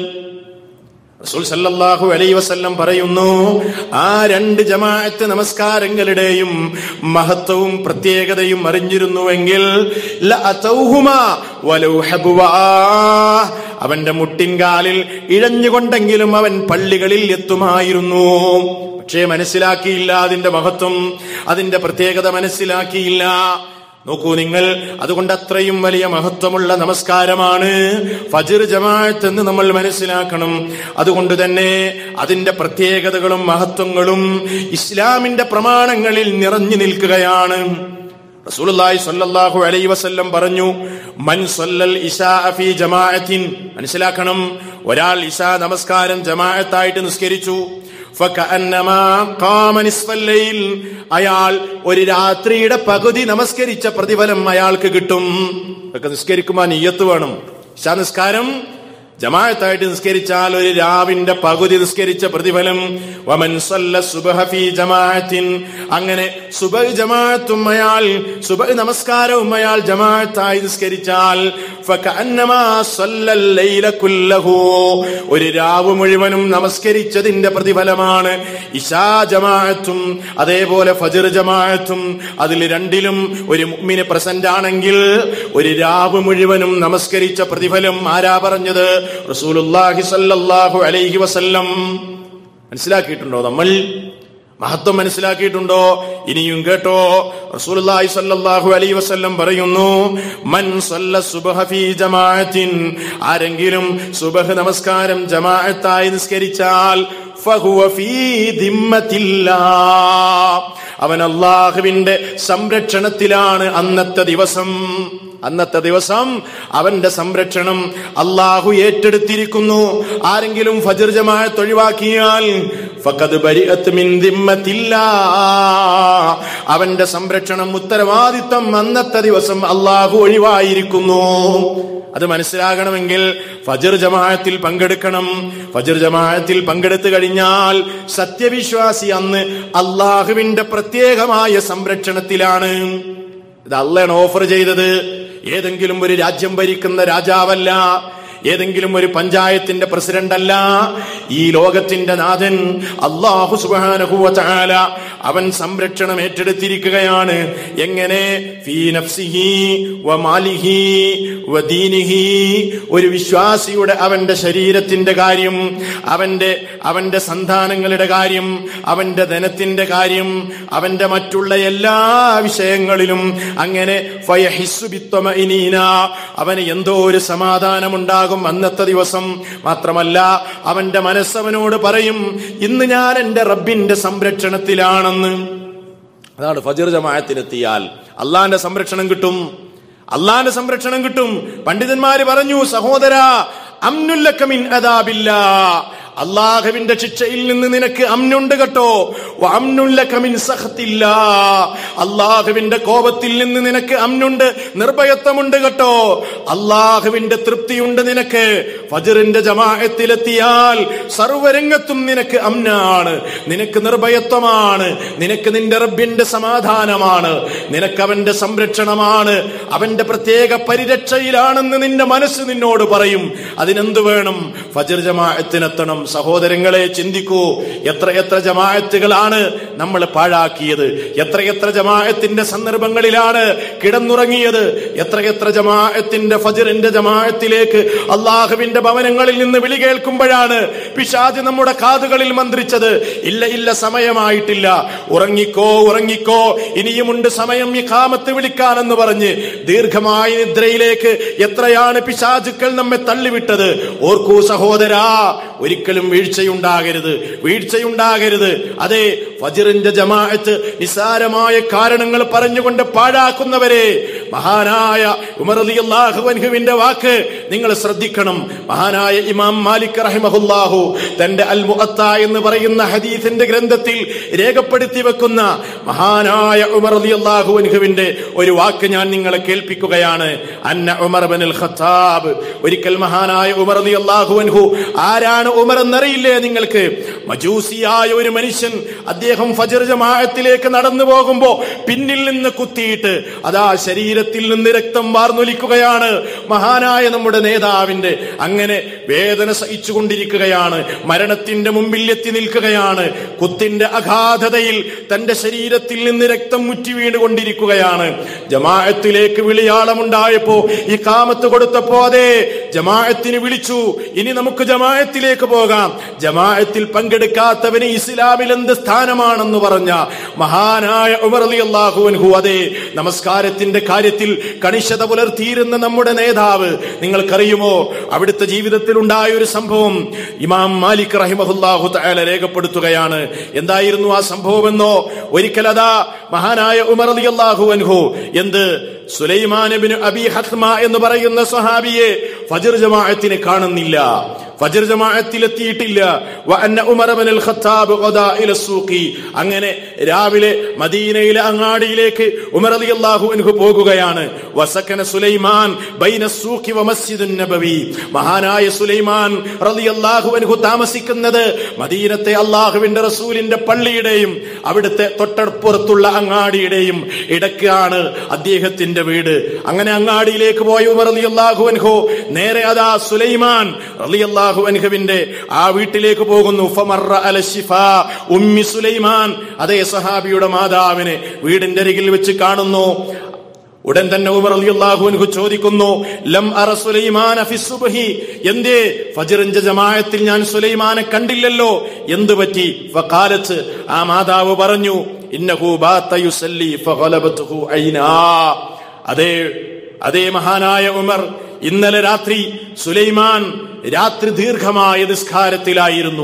റസൂൽ സല്ലല്ലാഹു അലൈഹി വസല്ലം പറയുന്നു ആ രണ്ട് ജമാഅത്ത് നമസ്കാരങ്ങളുടെയും മഹത്വവും പ്രത്യേകതയും അറിഞ്ഞിരുന്നുവെങ്കിൽ ലഅതൗഹുമാ വലൗ ഹബ്വാ അവന്റെ മുട്ടിൻകാലിൽ ഇഴഞ്ഞുകൊണ്ടെങ്കിലും അവൻ പള്ളികളിൽ എത്തുമായിരുന്നു പക്ഷേ മനസ്സിലാക്കിയില്ല അതിന്റെ മഹത്വം അതിന്റെ പ്രത്യേകത മനസ്സിലാക്കിയില്ല നോക്കൂ നിങ്ങൾ അതുകൊണ്ട് അത്രയും വലിയ മഹത്വമുള്ള നമസ്കാരമാണ് ഫജിർ ജമാഅത്ത് എന്ന് നമ്മൾ മനസ്സിലാക്കണം അതുകൊണ്ട് തന്നെ അതിന്റെ പ്രത്യേകതകളും മഹത്വങ്ങളും ഇസ്ലാമിന്റെ പ്രമാണങ്ങളിൽ നിറഞ്ഞു നിൽക്കുകയാണ് റസൂലുള്ളാഹി സ്വല്ലല്ലാഹു അലൈഹി വസല്ലം പറഞ്ഞു മൻ സല്ലൽ ഇശാ ഫീ ജമാഅത്തിൻ മനസ്സിലാക്കണം ഒരാൾ ഇശാ നമസ്കാരം ജമാഅത്തായിട്ട് നിസ്കരിച്ചു ഫകഅന്നമാ ഖാമ നിസ്ഫൽ ലൈൽ അയാൾ ഒരു രാത്രിയുടെ പകുതി നമസ്കരിച്ച പ്രതിഫലം അയാൾക്ക് കിട്ടും ഒക്കെ നിസ്കരിക്കുമ്പോൾ നിയ്യത്ത് വേണം ഇശാ നിസ്കാരം ജമാഅത്തായിട്ട് നിസ്കരിച്ചാൽ ഒരു രാവിന്റെ പകുതി നിസ്കരിച്ച പ്രതിഫലം വമൻ സല്ല സുബഹ ഫീ ജമാഅത്തിൻ അങ്ങനെ സുബഹ് ജമാഅത്തും അയാൾ സുബഹ് നമസ്കാരവും അയാൾ ജമാഅത്തായി നിസ്കരിച്ചാൽ ഫകഅന്നമാ സല്ലൽ ലൈല കുല്ലഹു ഒരു രാവ് മുഴുവനും നമസ്കരിച്ചതിന്റെ പ്രതിഫലമാണ് ഇശാ ജമാഅത്തും അതേപോലെ ഫജർ ജമാഅത്തും അതിൽ രണ്ടിലും ഒരു മുഅ്മിന് പ്രസന്റ് ആണെങ്കിൽ ഒരു രാവ് മുഴുവനും നമസ്കരിച്ച പ്രതിഫലം ആരാ പറഞ്ഞത് റസൂലുള്ളാഹി സല്ലല്ലാഹു അലൈഹി വസല്ലം മനസ്സിലാക്കിയിട്ടുണ്ടോ നമ്മൾ മഹത്വം മനസ്സിലാക്കിയിട്ടുണ്ടോ ഇനിയും കേട്ടോ റസൂലുള്ളാഹി സല്ലല്ലാഹു അലൈഹി വസല്ലം പറയുന്നു മൻ സല്ല സുബ്ഹ ഫീ ജമാഅത്തിൻ ആരെങ്കിലും സുബ്ഹ് നമസ്കാരം ജമാഅത്തായി നിസ്കരിച്ചാൽ ഫഹുവ ഫീ ദിമ്മത്തില്ലാ അവൻ അള്ളാഹുവിന്റെ സംരക്ഷണത്തിലാണ് അന്നത്തെ ദിവസം അന്നത്തെ ദിവസം അവന്റെ സംരക്ഷണം അള്ളാഹു ഏറ്റെടുത്തിരിക്കുന്നു ആരെങ്കിലും ഫജർ ജമാഅത്ത് ഒഴിവാക്കിയാൽ ഫഖദ് ബരിഅത്ത് മിൻ ദിമ്മത്തില്ലാ അവന്റെ സംരക്ഷണം ഉത്തരവാദിത്തം അന്നത്തെ ദിവസം അള്ളാഹു ഒഴിവായിരിക്കുന്നു അത് മനസ്സിലാകണമെങ്കിൽ ഫജർ ജമാഅത്തിൽ പങ്കെടുക്കണം ഫജർ ജമാഅത്തിൽ പങ്കെടുത്തു കഴിഞ്ഞാൽ സത്യവിശ്വാസി അന്ന് അള്ളാഹുവിന്റെ പ്രത്യേകമായ സംരക്ഷണത്തിലാണ് ഇത് അള്ളയാണ് ഓഫർ ചെയ്തത് ഏതെങ്കിലും ഒരു രാജ്യം ഭരിക്കുന്ന രാജാവല്ല ഏതെങ്കിലും ഒരു പഞ്ചായത്തിന്റെ പ്രസിഡന്റ് അല്ല ഈ ലോകത്തിന്റെ നാഥൻ അള്ളാഹു സുബാനഹുവല അവൻ സംരക്ഷണം ഏറ്റെടുത്തിരിക്കുകയാണ് എങ്ങനെ ഫീ നഫ്സിഹി വ മാലിഹി വ ദീനിഹി ഒരു വിശ്വാസിയുടെ അവന്റെ ശരീരത്തിന്റെ കാര്യം അവന്റെ അവന്റെ സന്താനങ്ങളുടെ കാര്യം അവന്റെ ധനത്തിന്റെ കാര്യം അവന്റെ മറ്റുള്ള എല്ലാ വിഷയങ്ങളിലും അങ്ങനെ ഫയഹിസ്സു ബിത്വമഇനീന. അവന് എന്തോ ഒരു സമാധാനമുണ്ടാകും അന്നത്തെ ദിവസം മാത്രമല്ല അവന്റെ മനസ്സവനോട് പറയും ഇന്ന് ഞാൻ എന്റെ റബ്ബിന്റെ സംരക്ഷണത്തിലാണെന്ന് അതാണ് ഫജർ ജമാഅത്തിനെത്തിയാൽ അള്ളാന്റെ സംരക്ഷണം കിട്ടും അള്ളാന്റെ സംരക്ഷണം കിട്ടും പണ്ഡിതന്മാര് പറഞ്ഞു സഹോദര അമ്നുല്ലക്കമിൻ അദാബില്ല അള്ളാഹുവിന്റെ ശിക്ഷയിൽ നിന്ന് നിനക്ക് അമ്നുണ്ട് കേട്ടോ അമ്നുല്ലക്കമിൻ സഹത്തില്ല അള്ളാഹുവിന്റെ കോപത്തിൽ നിന്ന് നിനക്ക് അമ്നുണ്ട് നിർഭയത്വമുണ്ട് കേട്ടോ അള്ളാഹുവിന്റെ തൃപ്തിയുണ്ട് നിനക്ക് ഫജറിന്റെ ജമാഅത്തിലെത്തിയാൽ സർവരംഗത്തും നിനക്ക് അമ്നാണ് നിനക്ക് നിർഭയത്വമാണ് നിനക്ക് നിന്റെ റബ്ബിന്റെ സമാധാനമാണ് നിനക്ക് അവന്റെ സംരക്ഷണമാണ് അവന്റെ പ്രത്യേക പരിരക്ഷയിലാണെന്ന് നിന്റെ മനസ്സ് നിന്നോട് പറയും അതിനെന്ത് വേണം ഫജർ ജമാഅത്തിനെത്തണം സഹോദരങ്ങളെ ചിന്തിക്കൂ എത്ര എത്ര ജമാഅത്തുകളാണ് നമ്മൾ പാഴാക്കിയത് എത്ര എത്ര ജമാഅത്തിന്റെ സന്ദർഭങ്ങളിലാണ് കിടന്നുറങ്ങിയത് എത്ര എത്ര ജമാഅത്തിന്റെ ഫജറിന്റെ ജമാഅത്തിലേക്ക് അള്ളാഹുവിന്റെ ഭവനങ്ങളിൽ നിന്ന് വിളി കേൾക്കുമ്പോഴാണ് പിശാജ് നമ്മുടെ കാതുകളിൽ മന്ത്രിച്ചത് ഇല്ല ഇല്ല സമയമായിട്ടില്ല ഉറങ്ങിക്കോ ഉറങ്ങിക്കോ ഇനിയുമുണ്ട് സമയം ഈ കാമത്ത് വിളിക്കാനെന്ന് പറഞ്ഞ് ദീർഘമായ നിദ്രയിലേക്ക് എത്രയാണ് പിശാചുക്കൾ നമ്മെ തള്ളിവിട്ടത് ഓർക്കൂ സഹോദരാ ഒരിക്കലും വീഴ്ചയുണ്ടാകരുത് വീഴ്ചയുണ്ടാകരുത് അതെ ഫജിറിന്റെ ജമാഅത്ത് നിസാരമായ കാരണങ്ങൾ പറഞ്ഞുകൊണ്ട് പാഴാക്കുന്നവരെ മഹാനായ ഉമർ അലിയല്ലാഹു അൻഹുവിന്റെ വാക്ക് നിങ്ങൾ ശ്രദ്ധിക്കണം മഹാനായ ഇമാം മാലിക് റഹിമഹുല്ലാഹു തന്റെ അൽ മുഅത്ത എന്ന് പറയുന്ന ഹദീസിന്റെ ഗ്രന്ഥത്തിൽ രേഖപ്പെടുത്തി വെക്കുന്ന മഹാനായ ഉമർ അലിയല്ലാഹു അൻഹുവിന്റെ ഒരു വാക്ക് ഞാൻ നിങ്ങളെ കേൾപ്പിക്കുകയാണ് അന്ന ഉമർ ബിൻ ഖത്താബ് ഒരിക്കൽ മഹാനായ ഉമർ അലിയല്ലാഹു അൻഹു ആരാണ് ഉമർ എന്നറിയില്ലേ നിങ്ങൾക്ക് മജൂസിയായ ഒരു മനുഷ്യൻ അദ്ദേഹം ഫജർ ജമാഅത്തിലേക്ക് നടന്നു പോകുമ്പോ പിന്നിൽ നിന്ന് കുത്തിയിട്ട് അതാ ശരീരത്തിൽ നിന്ന് രക്തം വാർന്നൊലിക്കുകയാണ് മഹാനായ നമ്മുടെ നേതാവിന്റെ അങ്ങനെ വേദന സഹിച്ചുകൊണ്ടിരിക്കുകയാണ് മരണത്തിന്റെ മുമ്പിൽ എത്തി നിൽക്കുകയാണ് കുത്തിന്റെ അഗാധതയിൽ തന്റെ ശരീരത്തിൽ നിന്ന് രക്തം മുറ്റി വീണുകൊണ്ടിരിക്കുകയാണ് ജമാഅത്തിലേക്ക് വിളിയാളമുണ്ടായപ്പോ ഈ കാമത്ത് കൊടുത്തപ്പോ അതെ ജമാഅത്തിന് വിളിച്ചു ഇനി നമുക്ക് ജമാഅത്തിലേക്ക് പോകാം ജമാഅത്തിൽ പങ്കെടുക്കാത്തവന് ഇസ്ലാമിൽ എന്ത് സ്ഥാനമാണെന്ന് പറഞ്ഞ മഹാനായ ഉമർ അലി അള്ളാഹുവൻഹു അതെ നമസ്കാരത്തിന്റെ കാര്യത്തിൽ കണിശത പുലർത്തിയിരുന്ന നമ്മുടെ നേതാവ് നിങ്ങൾക്കറിയുമോ അവിടുത്തെ ജീവിതത്തിൽ ഉണ്ടായ ഒരു സംഭവം ഇമാം മാലിക് റഹിമഹുല്ലാഹു തആല രേഖപ്പെടുത്തുകയാണ് എന്തായിരുന്നു ആ സംഭവം എന്നോ ഒരിക്കൽ അതാ മഹാനായ ഉമർ അലി അള്ളാഹു അൻഹു എന്ത് സുലൈമാൻ ബിൻ അബി ഹത്മ എന്ന് പറയുന്ന സഹാബിയെ ഫജർ ജമാഅത്തിന് കാണുന്നില്ല ഫജർ ജമാഅത്തിലെത്തിയിട്ടില്ല വ അന്ന ഉമർ ബിൻ ഖത്താബ് ഖദാ ഇല സൂഖി അങ്ങനെ രാവിലെ മദീനയിലെ അങ്ങാടിയിലേക്ക് ഉമർ റളിയല്ലാഹു അൻഹു പോകുകയാണ് വസക്കന സുലൈമാൻ ബൈന സൂഖി വ മസ്ജിദുൻ നബവി മഹാനായ സുലൈമാൻ റളിയല്ലാഹു അൻഹു താമസിക്കുന്നത് മദീനത്തെ അള്ളാഹുവിന്റെ റസൂലിന്റെ പള്ളിയുടെയും അവിടുത്തെ തൊട്ടപ്പുറത്തുള്ള അങ്ങാടിയുടെയും ഇടക്കാണ് അദ്ദേഹത്തിന്റെ വീട് അങ്ങനെ അങ്ങാടിയിലേക്ക് പോയ ഉമർ റളിയല്ലാഹു അൻഹു നേരെ അതാ സുലൈമാൻ റളിയല്ലാഹു അൻഹുവിന്റെ ആ വീട്ടിലേക്ക് പോകുന്നു ഫമറ അല ശിഫാ ഉമ്മി സുലൈമാൻ അതേ സഹാബിയുടെ മാതാവിനെ വീടിന്റെ അരികിൽ വെച്ച് കാണുന്നു ഉടൻ തന്നെ ഉമർ റളിയല്ലാഹു അൻഹു ചോദിക്കുന്നു ലം അറ സുലൈമാന ഫി സുബ്ഹി എന്തേ ഫജ്റിന്റെ ജമാഅത്തിൽ ഞാൻ സുലൈമാനെ കണ്ടില്ലല്ലോ എന്തു പറ്റി ഫഖാലത്ത് ആ മാതാവ് പറഞ്ഞു ഇന്നഹു ബാത യുസല്ലി ഫഗലബതുഹു ഐനാ അതേ അതേ മഹാനായ ഉമർ ഇന്നലെ രാത്രി സുലൈമാൻ രാത്രി ദീർഘമായ നിസ്കാരത്തിലായിരുന്നു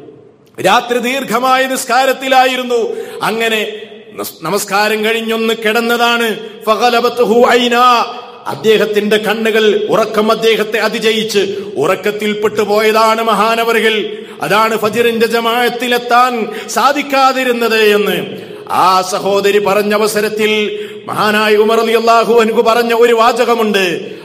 രാത്രി ദീർഘമായ നിസ്കാരത്തിലായിരുന്നു അങ്ങനെ നസ്- നമസ്കാരം കഴിഞ്ഞൊന്ന് കിടന്നതാണ് ഫഗലബത്തുഹു ഐനാ. അദ്ദേഹത്തിന്റെ കണ്ണുകൾ ഉറക്കം അദ്ദേഹത്തെ അതിജയിച്ച് ഉറക്കത്തിൽപ്പെട്ടു പോയതാണ് മഹാനവറുകൾ അതാണ് ഫജിറിന്റെ ജമാഅത്തിലെത്താൻ സാധിക്കാതിരുന്നത് എന്ന് ആ സഹോദരി പറഞ്ഞ അവസരത്തിൽ മഹാനായ ഉമർ അലി അള്ളാഹു എനിക്ക് പറഞ്ഞ ഒരു വാചകമുണ്ട്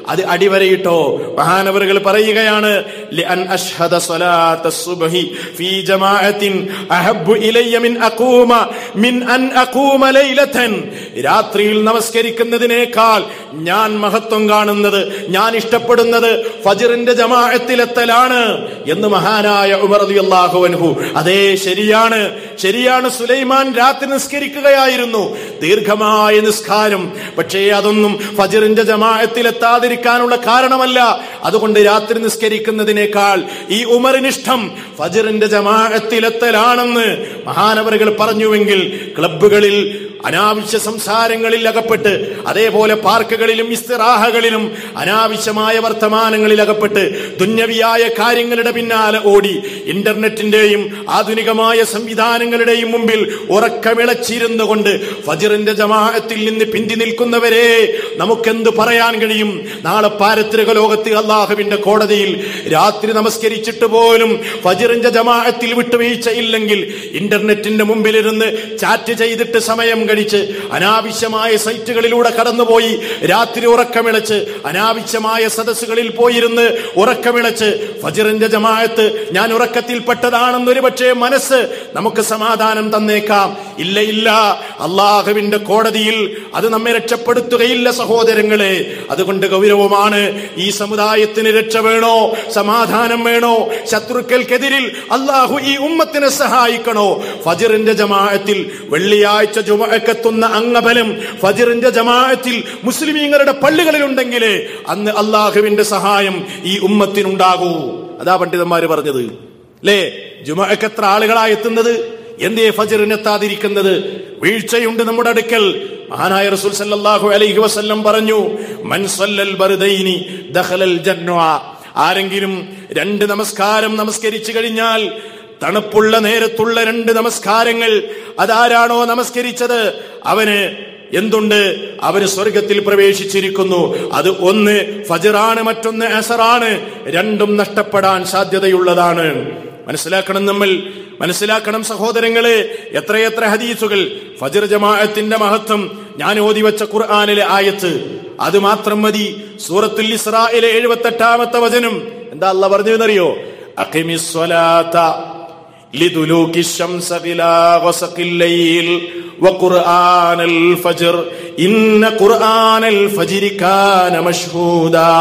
അത് അടിവരയിട്ടോ മഹാനവറുകൾ പറയുകയാണ് لأن أشهد صلاة الصبح في جماعة أحب إلي من أقوم من أن أقوم ليلة രാത്രിയിൽ നമസ്കരിക്കുന്നതിനേക്കാൾ ഞാൻ മഹത്വം കാണുന്നത് ഞാൻ ഇഷ്ടപ്പെടുന്നത് ഫജിറിന്റെ ജമാഅത്തിലെത്തലാണ് എന്ന് മഹാനായ ഉമർ റളിയല്ലാഹു അൻഹു അതേ ശരിയാണ് ശരിയാണ് സുലൈമാൻ രാത്രി നിസ്കരിക്കുകയായിരുന്നു ദീർഘമായ നിസ്കാരം പക്ഷേ അതൊന്നും ഫജിറിന്റെ ജമാഅത്തിലെത്താതിരിക്കാനുള്ള കാരണമല്ല അതുകൊണ്ട് രാത്രി നിസ്കരിക്കുന്നതിനേക്കാൾ ഈ ഉമറിനിഷ്ടം ഫജിറിന്റെ ജമാഅത്തിലെത്തലാണെന്ന് മഹാനവറുകൾ പറഞ്ഞുവെങ്കിൽ ക്ലബ്ബുകളിൽ അനാവശ്യ സംസാരങ്ങളിൽ അകപ്പെട്ട് അതേപോലെ പാർക്കുകളിലും ഇസ്തിറാഹകളിലും അനാവശ്യമായ വർത്തമാനങ്ങളിൽ അകപ്പെട്ട് ദുന്യവിയായ കാര്യങ്ങളുടെ പിന്നാലെ ഓടി ഇന്റർനെറ്റിന്റെയും ആധുനികമായ സംവിധാനങ്ങളുടെയും മുമ്പിൽ ഉറക്കമിളച്ചിരുന്നു കൊണ്ട് ഫജിറിന്റെ ജമാഅത്തിൽ നിന്ന് പിന്തി നിൽക്കുന്നവരെ നമുക്കെന്ത് പറയാൻ കഴിയും നാളെ പാരത്രിക ലോകത്ത് അള്ളാഹുവിന്റെ കോടതിയിൽ രാത്രി നമസ്കരിച്ചിട്ട് പോലും ഫജിറിന്റെ ജമാഅത്തിൽ വിട്ടുവീഴ്ചയില്ലെങ്കിൽ ഇന്റർനെറ്റിന്റെ മുമ്പിലിരുന്ന് ചാറ്റ് ചെയ്തിട്ട് സമയം കഴിച്ച് അനാവശ്യമായ സൈറ്റുകളിലൂടെ കടന്നുപോയി രാത്രി ഉറക്കമിളച്ച് അനാവശ്യമായ സദസ്സുകളിൽ പോയിരുന്ന് ഉറക്കമിളച്ച് ഫജിറിന്റെ ജമാഅത്ത് ഞാൻ ഉറക്കത്തിൽപ്പെട്ടതാണെന്നൊരു പക്ഷേ മനസ്സ് നമുക്ക് സമാധാനം തന്നേക്കാം ഇല്ല ഇല്ല അള്ളാഹുവിന്റെ കോടതിയിൽ അത് നമ്മെ രക്ഷപ്പെടുത്തുകയില്ല സഹോദരങ്ങളെ അതുകൊണ്ട് ഗൗരവമാണ് ഈ സമുദായത്തിന് രക്ഷ വേണോ സമാധാനം വേണോ ശത്രുക്കൾക്കെതിരിൽ അള്ളാഹു ഈ ഉമ്മത്തിനെ സഹായിക്കണോ ഫജിറിന്റെ ജമാഅത്തിൽ വെള്ളിയാഴ്ച ജുമക്കെത്തുന്ന അംഗബലം ഫജിറിന്റെ ജമാഅത്തിൽ മുസ്ലിമീങ്ങളുടെ പള്ളികളിലുണ്ടെങ്കിലേ അന്ന് അള്ളാഹുവിന്റെ സഹായം ഈ ഉമ്മത്തിനുണ്ടാകൂ അതാ പണ്ഡിതന്മാര് പറഞ്ഞത് അല്ലേ ജുമക്ക് എത്ര ആളുകളാ എത്തുന്നത് എന്തേ ഫജിറിന് എത്താതിരിക്കുന്നത് വീഴ്ചയുണ്ട് നമ്മുടെ അടുക്കൽ മഹാനായ റസൂൽ സല്ലല്ലാഹു അലൈഹി വസല്ലം പറഞ്ഞു മൻ സല്ലൽ ബർദൈനി ദഖലൽ ജന്ന ആരെങ്കിലും രണ്ട് നമസ്കാരം നമസ്കരിച്ചു കഴിഞ്ഞാൽ തണുപ്പുള്ള നേരത്തുള്ള രണ്ട് നമസ്കാരങ്ങൾ അതാരാണോ നമസ്കരിച്ചത് അവന് എന്തുണ്ട് അവന് സ്വർഗത്തിൽ പ്രവേശിച്ചിരിക്കുന്നു അത് ഒന്ന് ഫജറാണ് മറ്റൊന്ന് അസറാണ് രണ്ടും നഷ്ടപ്പെടാൻ സാധ്യതയുള്ളതാണ് മനസ്സിലാക്കണം നമ്മൾ മനസ്സിലാക്കണം സഹോദരങ്ങളെ എത്രയെത്ര ഹദീസുകൾ ഫജർ ജമാഅത്തിന്റെ മഹത്വം ഞാൻ ഓതി വെച്ച ഖുർആാനിലെ ആയത്ത് അത് മാത്രം മതി സൂറത്തുൽ ഇസ്രായിലെ എഴുപത്തെട്ടാമത്തെ വചനം എന്താ അല്ല പറഞ്ഞതെന്നറിയോ അഖിമിസ്വലാത്ത لدلوك الشمس إلى غسق الليل وقرآن الفجر إن قرآن الفجر كان مشهودا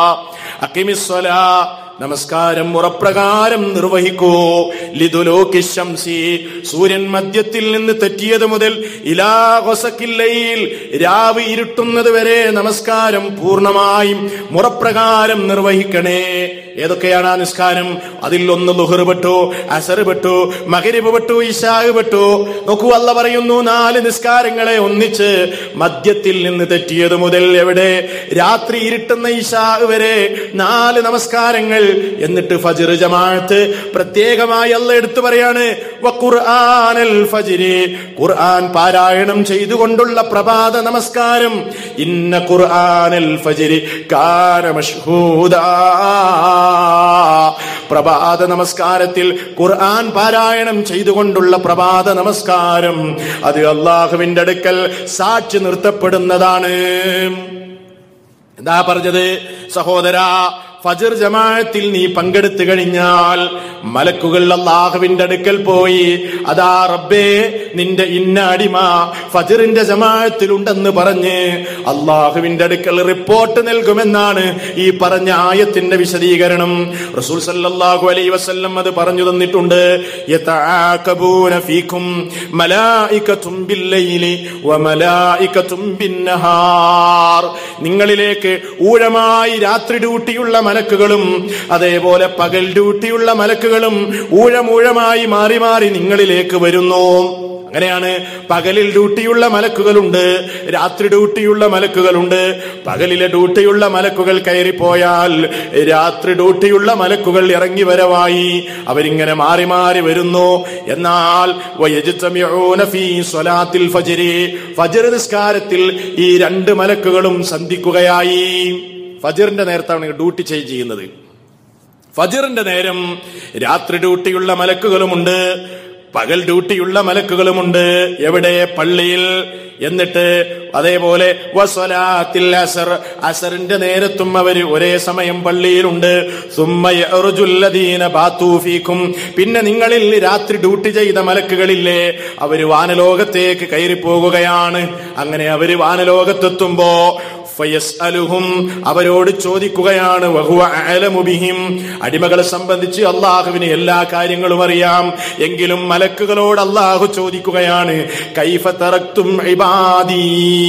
أقم الصلاة നമസ്കാരം മുറപ്രകാരം നിർവഹിക്കൂ ലിതുലോകി ശംസി സൂര്യൻ മധ്യത്തിൽ നിന്ന് തെറ്റിയത് മുതൽ ഇലാഹൊസക്കില്ലയിൽ രാവ് ഇരുട്ടുന്നത് വരെ നമസ്കാരം പൂർണ്ണമായും മുറപ്രകാരം നിർവഹിക്കണേ ഏതൊക്കെയാണ് ആ നിസ്കാരം അതിൽ ഒന്ന് ലുഹർ പെട്ടു അസർ പെട്ടു മകരിബ് പെട്ടു ഇഷാഹ് പെട്ടു നോക്കൂ അല്ല പറയുന്നു നാല് നിസ്കാരങ്ങളെ ഒന്നിച്ച് മദ്യത്തിൽ നിന്ന് തെറ്റിയത് മുതൽ എവിടെ രാത്രി ഇരുട്ടുന്ന ഇഷാഹ് വരെ നാല് നമസ്കാരങ്ങൾ എന്നിട്ട് ഫജിർ ജമാഅത്ത് പ്രത്യേകമായി അല്ല എടുത്തു പറയാണ് വഖുർആനൽ ഫജിരി ഖുർആൻ പാരായണം ചെയ്തുകൊണ്ടുള്ള പ്രഭാത നമസ്കാരം ഇന്ന ഖുർആനൽ ഫജിരി കാന മഷ്ഹൂദാ പ്രഭാത നമസ്കാരത്തിൽ ഖുർആൻ പാരായണം ചെയ്തുകൊണ്ടുള്ള പ്രഭാത നമസ്കാരം അത് അള്ളാഹുവിന്റെ അടുക്കൽ സാക്ഷി നിർത്തപ്പെടുന്നതാണ് എന്താ പറഞ്ഞത് സഹോദര ഫജർ ജമാഅത്തിൽ നീ പങ്കെടുത്തു കഴിഞ്ഞാൽ മലക്കുകൾ അള്ളാഹുവിന്റെ അടുക്കൽ പോയി അതാ റബ്ബേ നിന്റെ ഇന്ന അടിമ ഫജറിന്റെ ജമാഅത്തിലുണ്ടെന്ന് പറഞ്ഞ് അള്ളാഹുവിന്റെ അടുക്കൽ റിപ്പോർട്ട് നൽകുമെന്നാണ് ഈ പറഞ്ഞ ആയത്തിന്റെ വിശദീകരണം റസൂൽ സല്ലല്ലാഹു അലൈഹി വസല്ലം അത് പറഞ്ഞു തന്നിട്ടുണ്ട് യതആകബൂന ഫീകും മലായികത്തും ബില്ലൈലി വമലായികത്തും ബിന്നഹാർ നിങ്ങളിലേക്ക് ഊഴമായി രാത്രി ഡ്യൂട്ടിയുള്ള മലക്കുകളും അതേപോലെ പകൽ ഡ്യൂട്ടിയുള്ള മലക്കുകളും ഊഴമൂഴമായി മാറി മാറി നിങ്ങളിലേക്ക് വരുന്നു അങ്ങനെയാണ് പകലിൽ ഡ്യൂട്ടിയുള്ള മലക്കുകളുണ്ട് രാത്രി ഡ്യൂട്ടിയുള്ള മലക്കുകളുണ്ട് പകലിലെ ഡ്യൂട്ടിയുള്ള മലക്കുകൾ കയറിപ്പോയാൽ രാത്രി ഡ്യൂട്ടിയുള്ള മലക്കുകൾ ഇറങ്ങി വരവായി അവരിങ്ങനെ മാറി മാറി വരുന്നു എന്നാൽ വയജ്തമിഊന ഫീ സ്വലാത്തിൽ ഫജ്രി ഫജ്ർ നിസ്കാരത്തിൽ ഈ രണ്ട് മലക്കുകളും സന്ധിക്കുകയായി ഫജറിന്റെ നേരത്താണ് ഡ്യൂട്ടി ചേഞ്ച് ചെയ്യുന്നത് ഫജറിന്റെ നേരം രാത്രി ഡ്യൂട്ടിയുള്ള മലക്കുകളുമുണ്ട് പകൽ ഡ്യൂട്ടിയുള്ള മലക്കുകളുമുണ്ട് എവിടെ പള്ളിയിൽ എന്നിട്ട് അതേപോലെ വസ്വലാത്തിൽ അസർ അസറിന്റെ നേരത്തും അവര് ഒരേ സമയം പള്ളിയിലുണ്ട് സുമ്മയ അറുജുല്ലദീന ബാത്തൂഫീക്കും പിന്നെ നിങ്ങളിൽ രാത്രി ഡ്യൂട്ടി ചെയ്ത മലക്കുകളില്ലേ അവര് വാനലോകത്തേക്ക് കയറി പോകുകയാണ് അങ്ങനെ അവര് വാനലോകത്തെത്തുമ്പോ ഫയസ്അലുഹും അവരോട് ചോദിക്കുകയാണ് വഹുവ അഅലമു ബിഹിം അടിമകളെ സംബന്ധിച്ച് അള്ളാഹുവിന് എല്ലാ കാര്യങ്ങളും അറിയാം എങ്കിലും മലക്കുകളോട് അള്ളാഹു ചോദിക്കുകയാണ് കൈഫ തറക്തും ഇബാദീ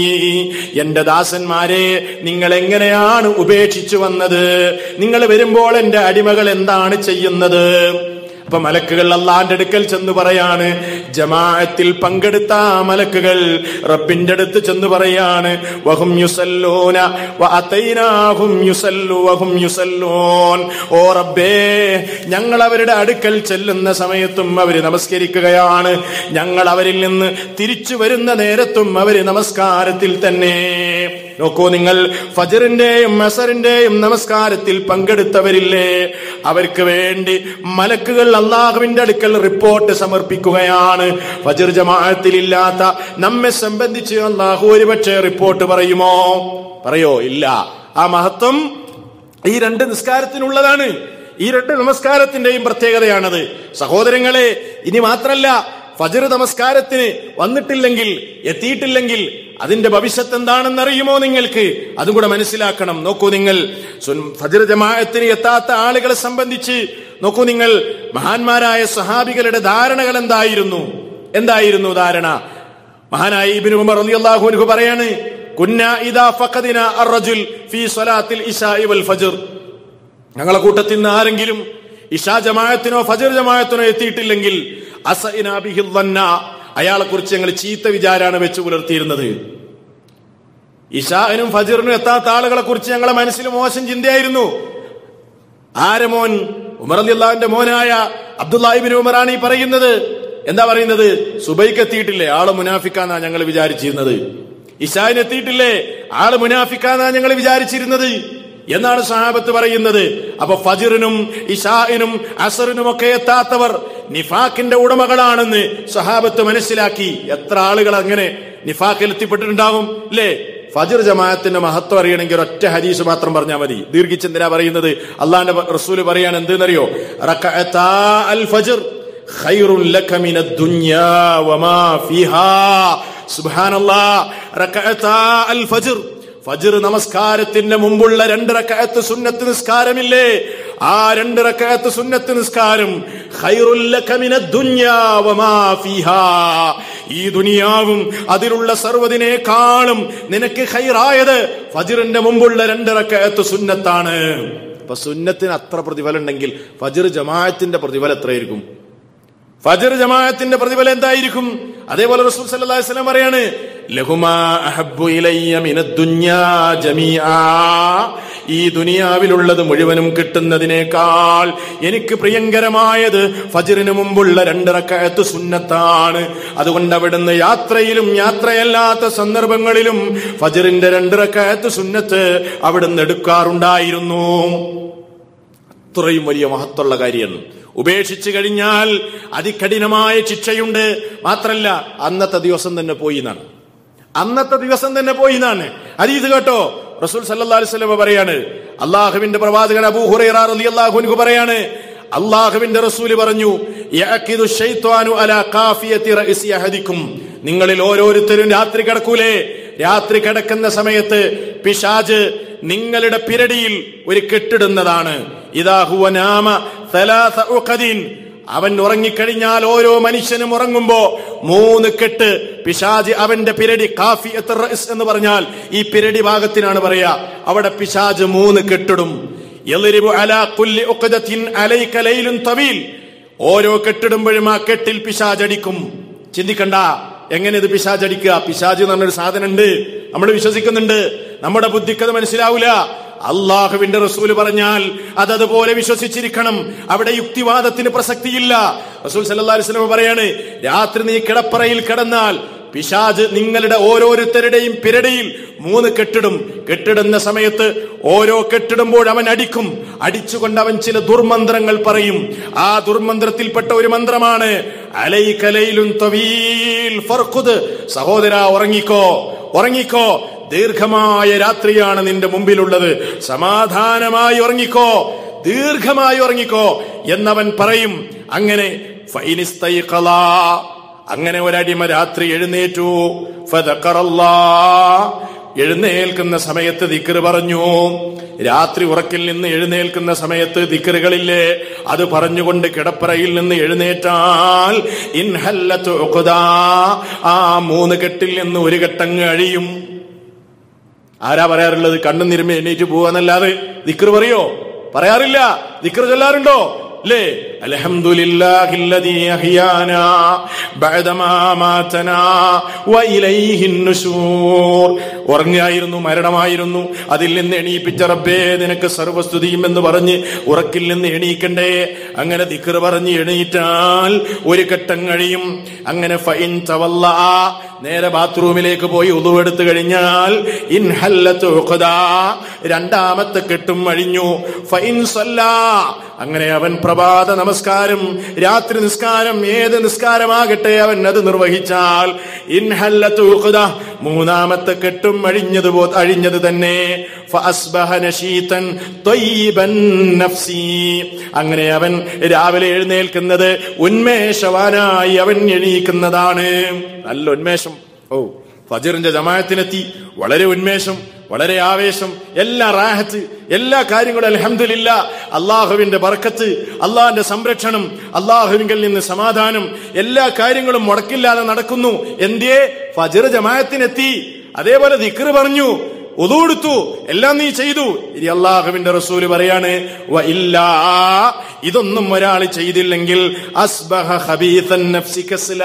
എന്റെ ദാസന്മാരെ നിങ്ങൾ എങ്ങനെയാണ് ഉപേക്ഷിച്ചു വന്നത് നിങ്ങൾ വരുമ്പോൾ എന്റെ അടിമകൾ എന്താണ് ചെയ്യുന്നത് അപ്പൊ മലക്കുകൾ അള്ളാന്റെ അടുക്കൽ ചെന്ന് പറയാണ് ജമാഅത്തിൽ പങ്കെടുത്ത ആ മലക്കുകൾ റബ്ബിന്റെ അടുത്ത് ചെന്ന് പറയാണ് വഹും യുസല്ലൂന വഅതൈനാഹും യുസല്ലു വഹും യുസല്ലൂൻ ഓ റബ്ബേ ഞങ്ങൾ അവരുടെ അടുക്കൽ ചെല്ലുന്ന സമയത്തും അവര് നമസ്കരിക്കുകയാണ് ഞങ്ങൾ അവരിൽ നിന്ന് തിരിച്ചു വരുന്ന നേരത്തും അവര് നമസ്കാരത്തിൽ തന്നെ നോക്കൂ നിങ്ങൾ ഫജറിന്റെയും മസറിന്റെയും നമസ്കാരത്തിൽ പങ്കെടുത്തവരില്ലേ അവർക്ക് വേണ്ടി മലക്കുകൾ അള്ളാഹുവിന്റെ അടുക്കൽ റിപ്പോർട്ട് സമർപ്പിക്കുകയാണ് ഫജർ ജമാഅത്തിലില്ലാത്ത നമ്മെ സംബന്ധിച്ച് അള്ളാഹു ഒരുപക്ഷെ റിപ്പോർട്ട് പറയുമോ പറയോ ഇല്ല ആ മഹത്വം ഈ രണ്ട് നിസ്കാരത്തിനുള്ളതാണ് ഈ രണ്ട് നമസ്കാരത്തിന്റെയും പ്രത്യേകതയാണത് സഹോദരങ്ങളെ ഇനി മാത്രല്ല ഫജർ നമസ്കാരത്തിന് വന്നിട്ടില്ലെങ്കിൽ എത്തിയിട്ടില്ലെങ്കിൽ അതിന്റെ ഭവിഷ്യത്ത് എന്താണെന്ന് അറിയുമോ നിങ്ങൾക്ക് അതും കൂടെ മനസ്സിലാക്കണം നോക്കൂ നിങ്ങൾ സുൻ- ഫജർ ജമാഅത്തിന് എത്താത്ത ആളുകളെ സംബന്ധിച്ച് നോക്കൂ നിങ്ങൾ മഹാന്മാരായ സഹാബികളുടെ ധാരണകൾ എന്തായിരുന്നു എന്തായിരുന്നു ധാരണ മഹാനായ ഇബ്നു ഉമർ റളിയല്ലാഹു അൻഹു പറയാണ് കുന്ന ഇദാ ഫഖദിന അർറജുൽ ഫീ സ്വലാത്തിൽ ഇശാഇ വൽ ഫജ്ർ ഞങ്ങളെ കൂട്ടത്തിൽ നിന്ന് ആരെങ്കിലും ഇഷാ ജമാഅത്തിനോ ഫജർ ജമാഅത്തിനോ എത്തിയിട്ടില്ലെങ്കിൽ അസഇനാ ബിഹിൽ ظن അയാളെ കുറിച്ച് ഞങ്ങൾ ചീത്ത വിചാരാണ് വെച്ച് പുലർത്തിയിരുന്നത് ഇഷാനും ഫജറിനും എത്താത്ത ആളുകളെ കുറിച്ച് ഞങ്ങളെ മനസ്സിൽ മോശം ചിന്തയായിരുന്നു ആരെ മോൻ ഉമർ അലിള്ളാന്റെ മോനായ അബ്ദുല്ലാഹിബിൻ ഉമറാണ് ഈ പറയുന്നത് എന്താ പറയുന്നത് സുബൈക്ക് എത്തിയിട്ടില്ലേ ആള് മുനാഫിക്കാന്നാ ഞങ്ങൾ വിചാരിച്ചിരുന്നത് ഇഷാന് എത്തിയിട്ടില്ലേ ആള് മുനാഫിക്കാന്നാ ഞങ്ങൾ വിചാരിച്ചിരുന്നത് എന്നാണ് സഹാബത്ത് പറയുന്നത് അപ്പൊ ഫജിറിനും ഇഷാഇനും അസറിനും ഒക്കെ എത്താത്തവർ നിഫാക്കിന്റെ ഉടമകളാണെന്ന് സഹാബത്ത് മനസ്സിലാക്കി എത്ര ആളുകൾ അങ്ങനെ നിഫാക്കിൽ എത്തിപ്പെട്ടിട്ടുണ്ടാവും അല്ലേ ഫജർ ജമാഅത്തിന്റെ മഹത്വം അറിയണമെങ്കിൽ ഒറ്റ ഹദീസ് മാത്രം പറഞ്ഞാൽ മതി ദീർഘിച്ചെന്തിനാ പറയുന്നത് അള്ളാന്റെ റസൂല് പറയാണ് എന്തെന്നറിയോ റകഅത്താ അൽ ഫജ്ർ ഖൈറുൻ ലക മിനദ് ദുനിയാ വമാ ഫീഹാ സുബ്ഹാനല്ലാഹ് റകഅത്താ അൽ ഫജ്ർ ഫജ്ർ നമസ്കാരത്തിന്റെ മുമ്പുള്ള രണ്ട് റകഅത്ത് സുന്നത്ത് നിസ്കാരമില്ലേ ആ രണ്ട് റകഅത്ത് സുന്നത്ത് നിസ്കാരം ഖൈറുൽ ലക മിനദ് ദുനിയാ വമാ ഫീഹാ ഈ ദുനിയാവും അതിലുള്ള സർവ്വതിനേക്കാളും നിനക്ക് ഖൈറായത് ഫജ്റിന്റെ മുമ്പുള്ള രണ്ട് റകഅത്ത് സുന്നത്താണ് അപ്പൊ സുന്നത്തിന് അത്ര പ്രതിഫലം ഉണ്ടെങ്കിൽ ഫജ്ർ ജമാഅത്തിന്റെ പ്രതിഫലം എത്രയായിരിക്കും ഫജർ ജമാഅത്തിന്റെ പ്രതിഫലം എന്തായിരിക്കും അതേപോലെ റസൂൽ സല്ലല്ലാഹു അലൈഹി വസല്ലം പറയാണ് ലഹുമാ അഹബ്ബു ഇലയ്യ മിനദ് ദുനിയാ ജമീആ ഈ ദുനിയാവിലുള്ളത് മുഴുവനും കിട്ടുന്നതിനേക്കാൾ എനിക്ക് പ്രിയങ്കരമായത് ഫജറിന് മുമ്പുള്ള രണ്ട് റക്കഅത്ത് സുന്നത്താണ് അതുകൊണ്ട് അവിടുന്ന് യാത്രയിലും യാത്രയല്ലാത്ത സന്ദർഭങ്ങളിലും ഫജറിന്റെ രണ്ട് റക്കഅത്ത് സുന്നത്ത് അവിടുന്ന് എടുക്കാറുണ്ടായിരുന്നു അത്രയും വലിയ മഹത്വമുള്ള കാര്യം ഉപേക്ഷിച്ചു കഴിഞ്ഞാൽ അതികഠിനമായ ശിക്ഷയുണ്ട് മാത്രല്ല അന്നത്തെ ദിവസം തന്നെ പോയി എന്നാണ് അന്നത്തെ ദിവസം തന്നെ പോയി എന്നാണ് അത് ഇത് കേട്ടോ റസൂൽ സല്ലല്ലാഹു അലൈഹി വസല്ലം പറയാണ് അള്ളാഹുവിന്റെ പ്രവാചകൻ അബൂ ഹുറൈറ റളിയല്ലാഹു അൻഹു പറയാണ് അള്ളാഹുവിന്റെ റസൂല് പറഞ്ഞു യഅഖിദു ശൈത്വാനു അലാ ഖാഫിയത്തി റഅസി അഹദിക്കും നിങ്ങളിൽ ഓരോരുത്തരും രാത്രി കിടക്കൂലേ രാത്രി കിടക്കുന്ന സമയത്ത് പിശാജ് നിങ്ങളുടെ പിരടിയിൽ ഒരു കെട്ടിടുന്നതാണ് ഇതാ ഹുവ നാമ സലാസ ഉഖദിൻ അവൻ ഉറങ്ങിക്കഴിഞ്ഞാൽ ഓരോ മനുഷ്യനും ഉറങ്ങുമ്പോ മൂന്ന് കെട്ട് പിശാജ് അവന്റെ പിരടി കാഫി എത്ര റഅസ് എന്ന് പറഞ്ഞാൽ ഈ പിരടി ഭാഗത്തിനാണ് പറയാ അവിടെ പിശാജ് മൂന്ന് കെട്ടിടും യളിരിബു അലാ കുല്ലി ഉഖദത്തിൻ അലൈക ലൈലുൻ തവീൽ ഓരോ കെട്ടിടുമ്പോഴും ആ കെട്ടിൽ പിശാജ് അടിക്കും ചിന്തിക്കണ്ട എങ്ങനെ ഇത് പിശാജ് അടിക്കുക പിശാജ് എന്ന് പറഞ്ഞൊരു സാധനം ഉണ്ട് നമ്മൾ വിശ്വസിക്കുന്നുണ്ട് നമ്മുടെ ബുദ്ധിക്ക് അത് മനസ്സിലാവൂല അള്ളാഹുവിന്റെ റസൂല് പറഞ്ഞാൽ അതതുപോലെ വിശ്വസിച്ചിരിക്കണം അവിടെ യുക്തിവാദത്തിന് പ്രസക്തിയില്ല റസൂൽ സല്ലല്ലാഹു അലൈഹി വസല്ലം പറയാണ് രാത്രി നീ കിടപ്പറയിൽ കിടന്നാൽ പിശാജ് നിങ്ങളുടെ ഓരോരുത്തരുടെയും പിരടിയിൽ മൂന്ന് കെട്ടിടും കെട്ടിടുന്ന സമയത്ത് ഓരോ കെട്ടിടുമ്പോൾ അവൻ അടിക്കും അടിച്ചുകൊണ്ട് അവൻ ചില ദുർമന്ത്രങ്ങൾ പറയും ആ ദുർമന്ത്രത്തിൽപ്പെട്ട ഒരു മന്ത്രമാണ് അലൈക ലൈലുൻ തവീൽ ഫർഖുദ് സഹോദര ഉറങ്ങിക്കോ ഉറങ്ങിക്കോ ദീർഘമായ രാത്രിയാണ് നിന്റെ മുമ്പിലുള്ളത് സമാധാനമായി ഉറങ്ങിക്കോ ദീർഘമായി ഉറങ്ങിക്കോ എന്നവൻ പറയും അങ്ങനെ ഫൈനിസ്തൈഖള. അങ്ങനെ ഒരടിമ രാത്രി എഴുന്നേറ്റു ഫദഖറല്ലാ. എഴുന്നേൽക്കുന്ന സമയത്ത് ദിക്റ് പറഞ്ഞു രാത്രി ഉറക്കിൽ നിന്ന് എഴുന്നേൽക്കുന്ന സമയത്ത് ദിക്റുകളില്ലേ അത് പറഞ്ഞുകൊണ്ട് കിടപ്പറയിൽ നിന്ന് എഴുന്നേറ്റാൽ ഇൻഹല്ലത്ത് ഉഖ്ദാ. ആ മൂന്ന് കെട്ടിൽ നിന്ന് ഒരു കെട്ടങ്ങ് അഴിയും ആരാ പറയാറുള്ളത് കണ്ണും നിരുമ്പ് എണീറ്റ് പോവാന്നല്ലാതെ ദിക്ർ പറയോ പറയാറില്ല ദിക്ർ ചൊല്ലാറുണ്ടോ അല്ലേ അൽഹംദുലില്ലാഹില്ലദീ അഹ്യാനാ ബഅദമാ മാതനാ വഇലൈഹിൻ നുശൂർ ഉറങ്ങായിരുന്നു മരണമായിരുന്നു അതിൽ നിന്ന് എണീപ്പിച്ച റബ്ബേ നിനക്ക് സർവസ്തുതിയും എന്ന് പറഞ്ഞ് ഉറക്കിൽ നിന്ന് എണീക്കണ്ടേ അങ്ങനെ ദിക്ർ പറഞ്ഞ് എണീറ്റാൽ ഒരു ഘട്ടം കഴിയും അങ്ങനെ ഫൈൻ തവല്ല നേരെ ബാത്റൂമിലേക്ക് പോയി ഉതുവെടുത്തു കഴിഞ്ഞാൽ ഇൻഹല്ലത്ത് ഉഖ്ദാ. രണ്ടാമത്തെ കെട്ടും അഴിഞ്ഞു ഫൈൻ സല്ലാ അങ്ങനെ അവൻ പ്രഭാത നമസ്കാരം രാത്രി നിസ്കാരം ഏത് നിസ്കാരമാകട്ടെ അവൻ അത് നിർവഹിച്ചാൽ ഇൻഹല്ലത്ത് ഉഖ്ദാ. മൂന്നാമത്തെ കെട്ടും അഴിഞ്ഞത് പോ അഴിഞ്ഞത് തന്നെ ഫഅസ്ബഹ നശീതൻ ത്വയ്യിബൻ നഫ്സി. അങ്ങനെ അവൻ രാവിലെ എഴുന്നേൽക്കുന്നത് ഉന്മേഷവാനായി അവൻ എണീക്കുന്നതാണ് നല്ല ഉന്മേഷം ഓ ഫജറിന്റെ ജമാഅത്തിനെത്തി വളരെ ഉന്മേഷം വളരെ ആവേശം എല്ലാ റാഹത്ത് എല്ലാ കാര്യങ്ങളും അലഹമില്ല അള്ളാഹുവിന്റെ ബർക്കത്ത് അള്ളാഹിന്റെ സംരക്ഷണം അള്ളാഹുവിങ്കിൽ നിന്ന് സമാധാനം എല്ലാ കാര്യങ്ങളും മുടക്കില്ലാതെ നടക്കുന്നു എന്തേ ഫജർ ജമാഅത്തിനെത്തി അതേപോലെ ദിക്റ് പറഞ്ഞു ഒതുകൊടുത്തു എല്ലാം നീ ചെയ്തു ഇനി അള്ളാഹുവിന്റെ റസൂല് പറയാണ് "വ ഇല്ലാ ഇതൊന്നും ഒരാൾ ചെയ്തില്ലെങ്കിൽ അസ്ബഹ ഖബീഥൻ നഫ്സി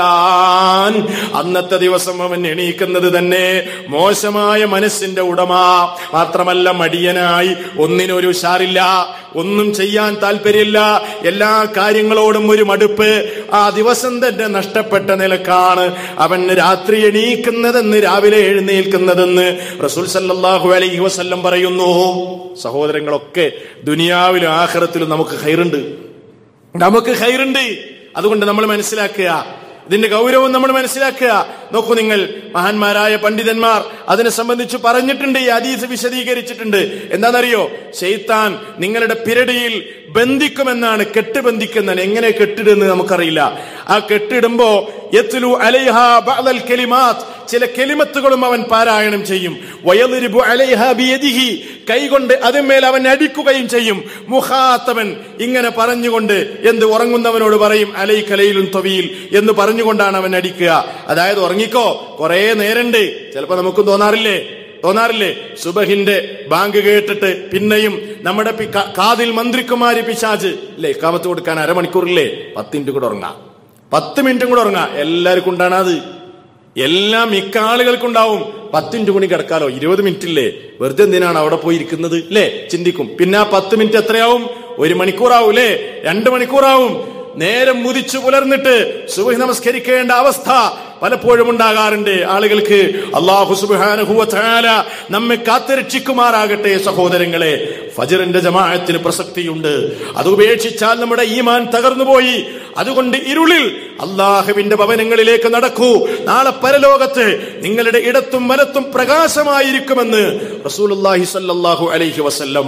കസ്ലാൻ അന്നത്തെ ദിവസം അവൻ എണീക്കുന്നത് തന്നെ മോശമായ മനസ്സിന്റെ ഉടമ മാത്രമല്ല മടിയനായി ഒന്നിനൊരു ഉഷാറില്ല ഒന്നും ചെയ്യാൻ താല്പര്യമില്ല എല്ലാ കാര്യങ്ങളോടും ഒരു മടുപ്പ് ആ ദിവസം തന്നെ നഷ്ടപ്പെട്ട നിലക്കാണ് അവൻ രാത്രി എണീക്കുന്നതെന്ന് രാവിലെ എഴുന്നേൽക്കുന്നതെന്ന് റസൂൽ സല്ലല്ലാഹു അലൈഹി വസല്ലം പറയുന്നു സഹോദരങ്ങളൊക്കെ ദുനിയാവിലും ആഖിറത്തിലും നമുക്ക് ഹൈറുണ്ട് നമുക്ക് ഹൈറുണ്ട് അതുകൊണ്ട് നമ്മൾ മനസ്സിലാക്കുക ഇതിന്റെ ഗൗരവം നമ്മൾ മനസ്സിലാക്കുക നോക്കൂ നിങ്ങൾ മഹാന്മാരായ പണ്ഡിതന്മാർ അതിനെ സംബന്ധിച്ച് പറഞ്ഞിട്ടുണ്ട് ഈ ഹദീസ് വിശദീകരിച്ചിട്ടുണ്ട് എന്താണെന്നറിയോ ഷെയ്ത്താൻ നിങ്ങളുടെ പിരടിയിൽ ബന്ധിക്കുമെന്നാണ് കെട്ട് ബന്ധിക്കുന്നതാണ് എങ്ങനെ കെട്ടിടുന്നത് നമുക്കറിയില്ല ആ കെട്ടിടുമ്പോ യത്ലു അലൈഹ ബഅദൽ കലിമാത്ത് ചില കെലിമത്തുകളും അവൻ പാരായണം ചെയ്യും വയലിരിബു അലൈഹ ബിയദിഹി കൈകൊണ്ട് അതിന്മേൽ അവൻ അടിക്കുകയും ചെയ്യും മുഖാത്തവൻ ഇങ്ങനെ പറഞ്ഞുകൊണ്ട് എന്ത് ഉറങ്ങുന്നവനോട് പറയും അലൈ കലയിലും തൊവിയിൽ എന്ന് പറഞ്ഞുകൊണ്ടാണ് അവൻ അടിക്കുക അതായത് ഉറങ്ങിക്കോ കുറെ നേരണ്ട് ചിലപ്പോ നമുക്ക് തോന്നാറില്ലേ തോന്നാറില്ലേ സുബഹിന്റെ ബാങ്ക് കേട്ടിട്ട് പിന്നെയും നമ്മുടെ പി- കാ- കാതിൽ മന്ത്രിക്കുമാരി പിശാജ് ഇല്ലേ കാമത്ത് കൊടുക്കാൻ അരമണിക്കൂറില്ലേ പത്ത് മിനിറ്റ് കൂടെ ഉറങ്ങാം പത്ത് മിനിറ്റും കൂടെ ഉറങ്ങാം എല്ലാവർക്കും ഉണ്ടാണ് അത് എല്ലാം മിക്ക ആളുകൾക്കുണ്ടാവും പത്ത് മിനിറ്റ് കൂടി കിടക്കാലോ ഇരുപത് മിനിറ്റ് ഇല്ലേ വെറുതെ എന്തിനാണ് അവിടെ പോയി ഇരിക്കുന്നത് അല്ലേ ചിന്തിക്കും പിന്നെ ആ പത്ത് മിനിറ്റ് എത്രയാവും ഒരു മണിക്കൂറാവും അല്ലേ രണ്ട് മണിക്കൂറാവും നേരം മുതിച്ചു പുലർന്നിട്ട് സുബഹി നമസ്കരിക്കേണ്ട അവസ്ഥ പലപ്പോഴും ഉണ്ടാകാറുണ്ട് ആളുകൾക്ക് അള്ളാഹു സുബാനുഹുവ നമ്മെ കാത്തുരക്ഷിക്കുമാറാകട്ടെ സഹോദരങ്ങളെ ഫജറിന്റെ ജമാഅത്തിന് പ്രസക്തിയുണ്ട് അത് ഉപേക്ഷിച്ചാൽ നമ്മുടെ ഈമാൻ തകർന്നുപോയി അതുകൊണ്ട് ഇരുളിൽ അള്ളാഹുവിന്റെ ഭവനങ്ങളിലേക്ക് നടക്കൂ നാളെ പരലോകത്ത് നിങ്ങളുടെ ഇടത്തും വലത്തും പ്രകാശമായിരിക്കുമെന്ന് റസൂലുള്ളാഹി സ്വല്ലല്ലാഹു അലൈഹി വസല്ലം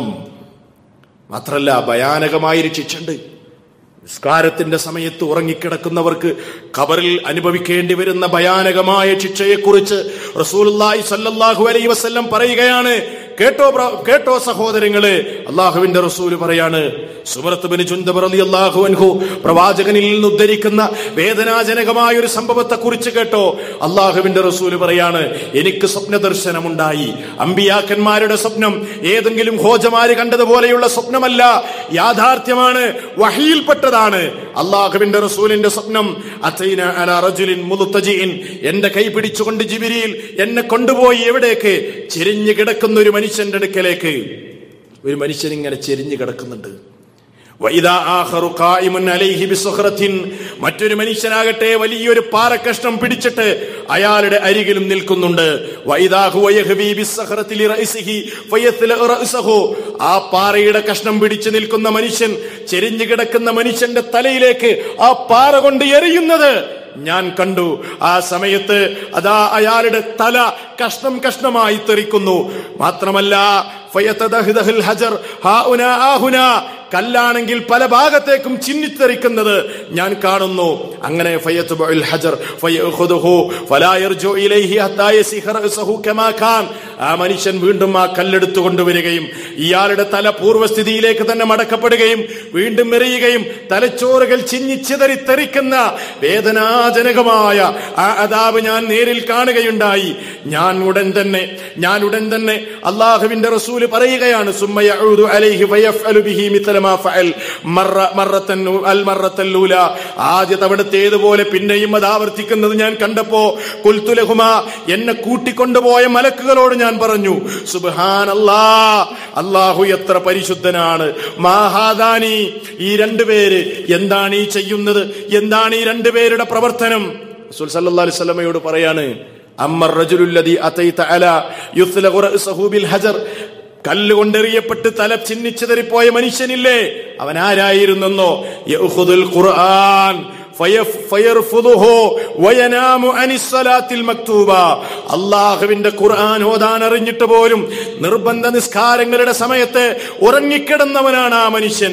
മാത്രല്ല ഭയാനകമായൊരു ശിക്ഷണ്ട് നിസ്കാരത്തിന്റെ സമയത്ത് ഉറങ്ങിക്കിടക്കുന്നവർക്ക് ഖബറിൽ അനുഭവിക്കേണ്ടി വരുന്ന ഭയാനകമായ ശിക്ഷയെക്കുറിച്ച് റസൂലുള്ളാഹി സല്ലല്ലാഹു അലൈഹി വസല്ലം പറയുകയാണ് കേട്ടോ പ്ര- കേട്ടോ സഹോദരങ്ങള് അള്ളാഹുവിന്റെ റസൂല് പറയാണ് സുമറത്ത് ബിൻ ജുന്ദബ് റളിയല്ലാഹു അൻഹു പ്രവാചകനിൽ നിന്ന് ഉദ്ധരിക്കുന്ന വേദനാജനകമായ ഒരു സംഭവത്തെ കുറിച്ച് കേട്ടോ അള്ളാഹുവിന്റെ റസൂല് പറയാണ് എനിക്ക് സ്വപ്ന ദർശനമുണ്ടായി അമ്പിയാക്കന്മാരുടെ സ്വപ്നം ഏതെങ്കിലും ഹോജമാര് കണ്ടതുപോലെയുള്ള സ്വപ്നമല്ല യാഥാർത്ഥ്യമാണ് വഹിയിൽപ്പെട്ടതാണ് അള്ളാഹുവിന്റെ റസൂലിന്റെ സ്വപ്നം അത്തൈന അലാ റജുലിൻ മുലുത്തജിഇൻ എന്റെ കൈ പിടിച്ചുകൊണ്ട് ജിബിരിയിൽ എന്നെ കൊണ്ടുപോയി എവിടേക്ക് ചെരിഞ്ഞു കിടക്കുന്ന ഒരു മനുഷ്യന്റെ അടുക്കലേക്ക് ഒരു മനുഷ്യൻ ഇങ്ങനെ ചെരിഞ്ഞു കിടക്കുന്നുണ്ട് വൈദാ ആഖറു ഖായിമുൻ അലൈഹി ബിസ്ഖറത്തിൻ മറ്റൊരു മനുഷ്യനാകട്ടെ വലിയൊരു പാറക്കഷ്ണം പിടിച്ചിട്ട് അയാളുടെ അരികിലും നിൽക്കുന്നുണ്ട് വൈദാ ഹുവ യഹ്വി ബിസ്ഖറത്തി ലിറൈസിഹി ഫയത്ല റഅസഹു ആ പാറയുടെ കഷ്ണം പിടിച്ചു നിൽക്കുന്ന മനുഷ്യൻ ചെരിഞ്ഞു കിടക്കുന്ന മനുഷ്യന്റെ തലയിലേക്ക് ആ പാറ കൊണ്ട് എറിയുന്നത് ഞാൻ കണ്ടു ആ സമയത്ത് അതാ അയാളുടെ തല കഷ്ണം കഷ്ണമായി തെറിക്കുന്നു മാത്രമല്ല ഫയതദഹ്ദഹുൽ ഹജർ ഹാഉനാ ആഹുനാ കല്ലാണെങ്കിൽ പല ഭാഗത്തേക്കും ചിന്നിത്തെറിക്കുന്നത് ഞാൻ കാണുന്നു അങ്ങനെ ഫയത്ബഉൽ ഹജർ ഫയഖുദുഹു ഫലാ യർജു ഇലൈഹി ഹത്താ യസിഖ റഅസഹു കമാ കാൻ ആ മനുഷ്യൻ വീണ്ടും ആ കല്ലെടുത്തു കൊണ്ടുവരികയും ഇയാളുടെ തല പൂർവ്വസ്ഥിതിയിലേക്ക് തന്നെ മടക്കപ്പെടുകയും വീണ്ടും എറിയുകയും തലച്ചോറുകൾ ചിന്നിച്ചിതറി തെറിക്കുന്ന വേദനാജനകമായ ആ അതാവ് ഞാൻ നേരിൽ കാണുകയുണ്ടായി ഞാൻ ഉടൻ തന്നെ ഞാൻ ഉടൻ തന്നെ അള്ളാഹുവിന്റെ റസൂല് പറയുകയാണ് സുമ്മ യഊദു അലൈഹി ഫയഫ്അലു ബിഹി മിത്ല മാ ഫഅൽ മറ മറത്തൻ അൽ മറത്തൽ ലൂല ആദ്യ തവണത്തേതുപോലെ പിന്നെയും അത് ആവർത്തിക്കുന്നത് ഞാൻ കണ്ടപ്പോ കുൽതു ലഹുമാ എന്നെ കൂട്ടിക്കൊണ്ടുപോയ മലക്കുകളോട് ഞാൻ പറഞ്ഞു സുബ്ഹാനല്ലാ അല്ലാഹു എത്ര പരിശുദ്ധനാണ് മാഹാദാനി ഈ രണ്ടുപേര് എന്താണ് ഈ ചെയ്യുന്നത് എന്താണ് ഈ രണ്ടുപേരുടെ പ്രവർത്തനം റസൂൽ സല്ലല്ലാഹു അലൈഹി വസല്ലമയോട് പറയാണ് അമ്മർ റജുലുല്ലദി അതൈത അല യുസ്ലഖു റഅസഹു ബിൽ ഹജർ കല്ലുകൊണ്ടെറിയപ്പെട്ട് തല ചിന്നിച്ചെതറിപ്പോയ മനുഷ്യനില്ലേ അവൻ ആരായിരുന്നെന്നോ യഖുദുൽ ഖുർആൻ ഫയഫ്- ഫയർഫുദുഹു വയനാമു അനിസ്സലാത്തിൽ മക്തൂബ അള്ളാഹുവിന്റെ ഖുർആൻ ഓതാൻ അറിഞ്ഞിട്ട് പോലും നിർബന്ധ നിസ്കാരങ്ങളുടെ സമയത്ത് ഉറങ്ങിക്കിടന്നവനാണ് ആ മനുഷ്യൻ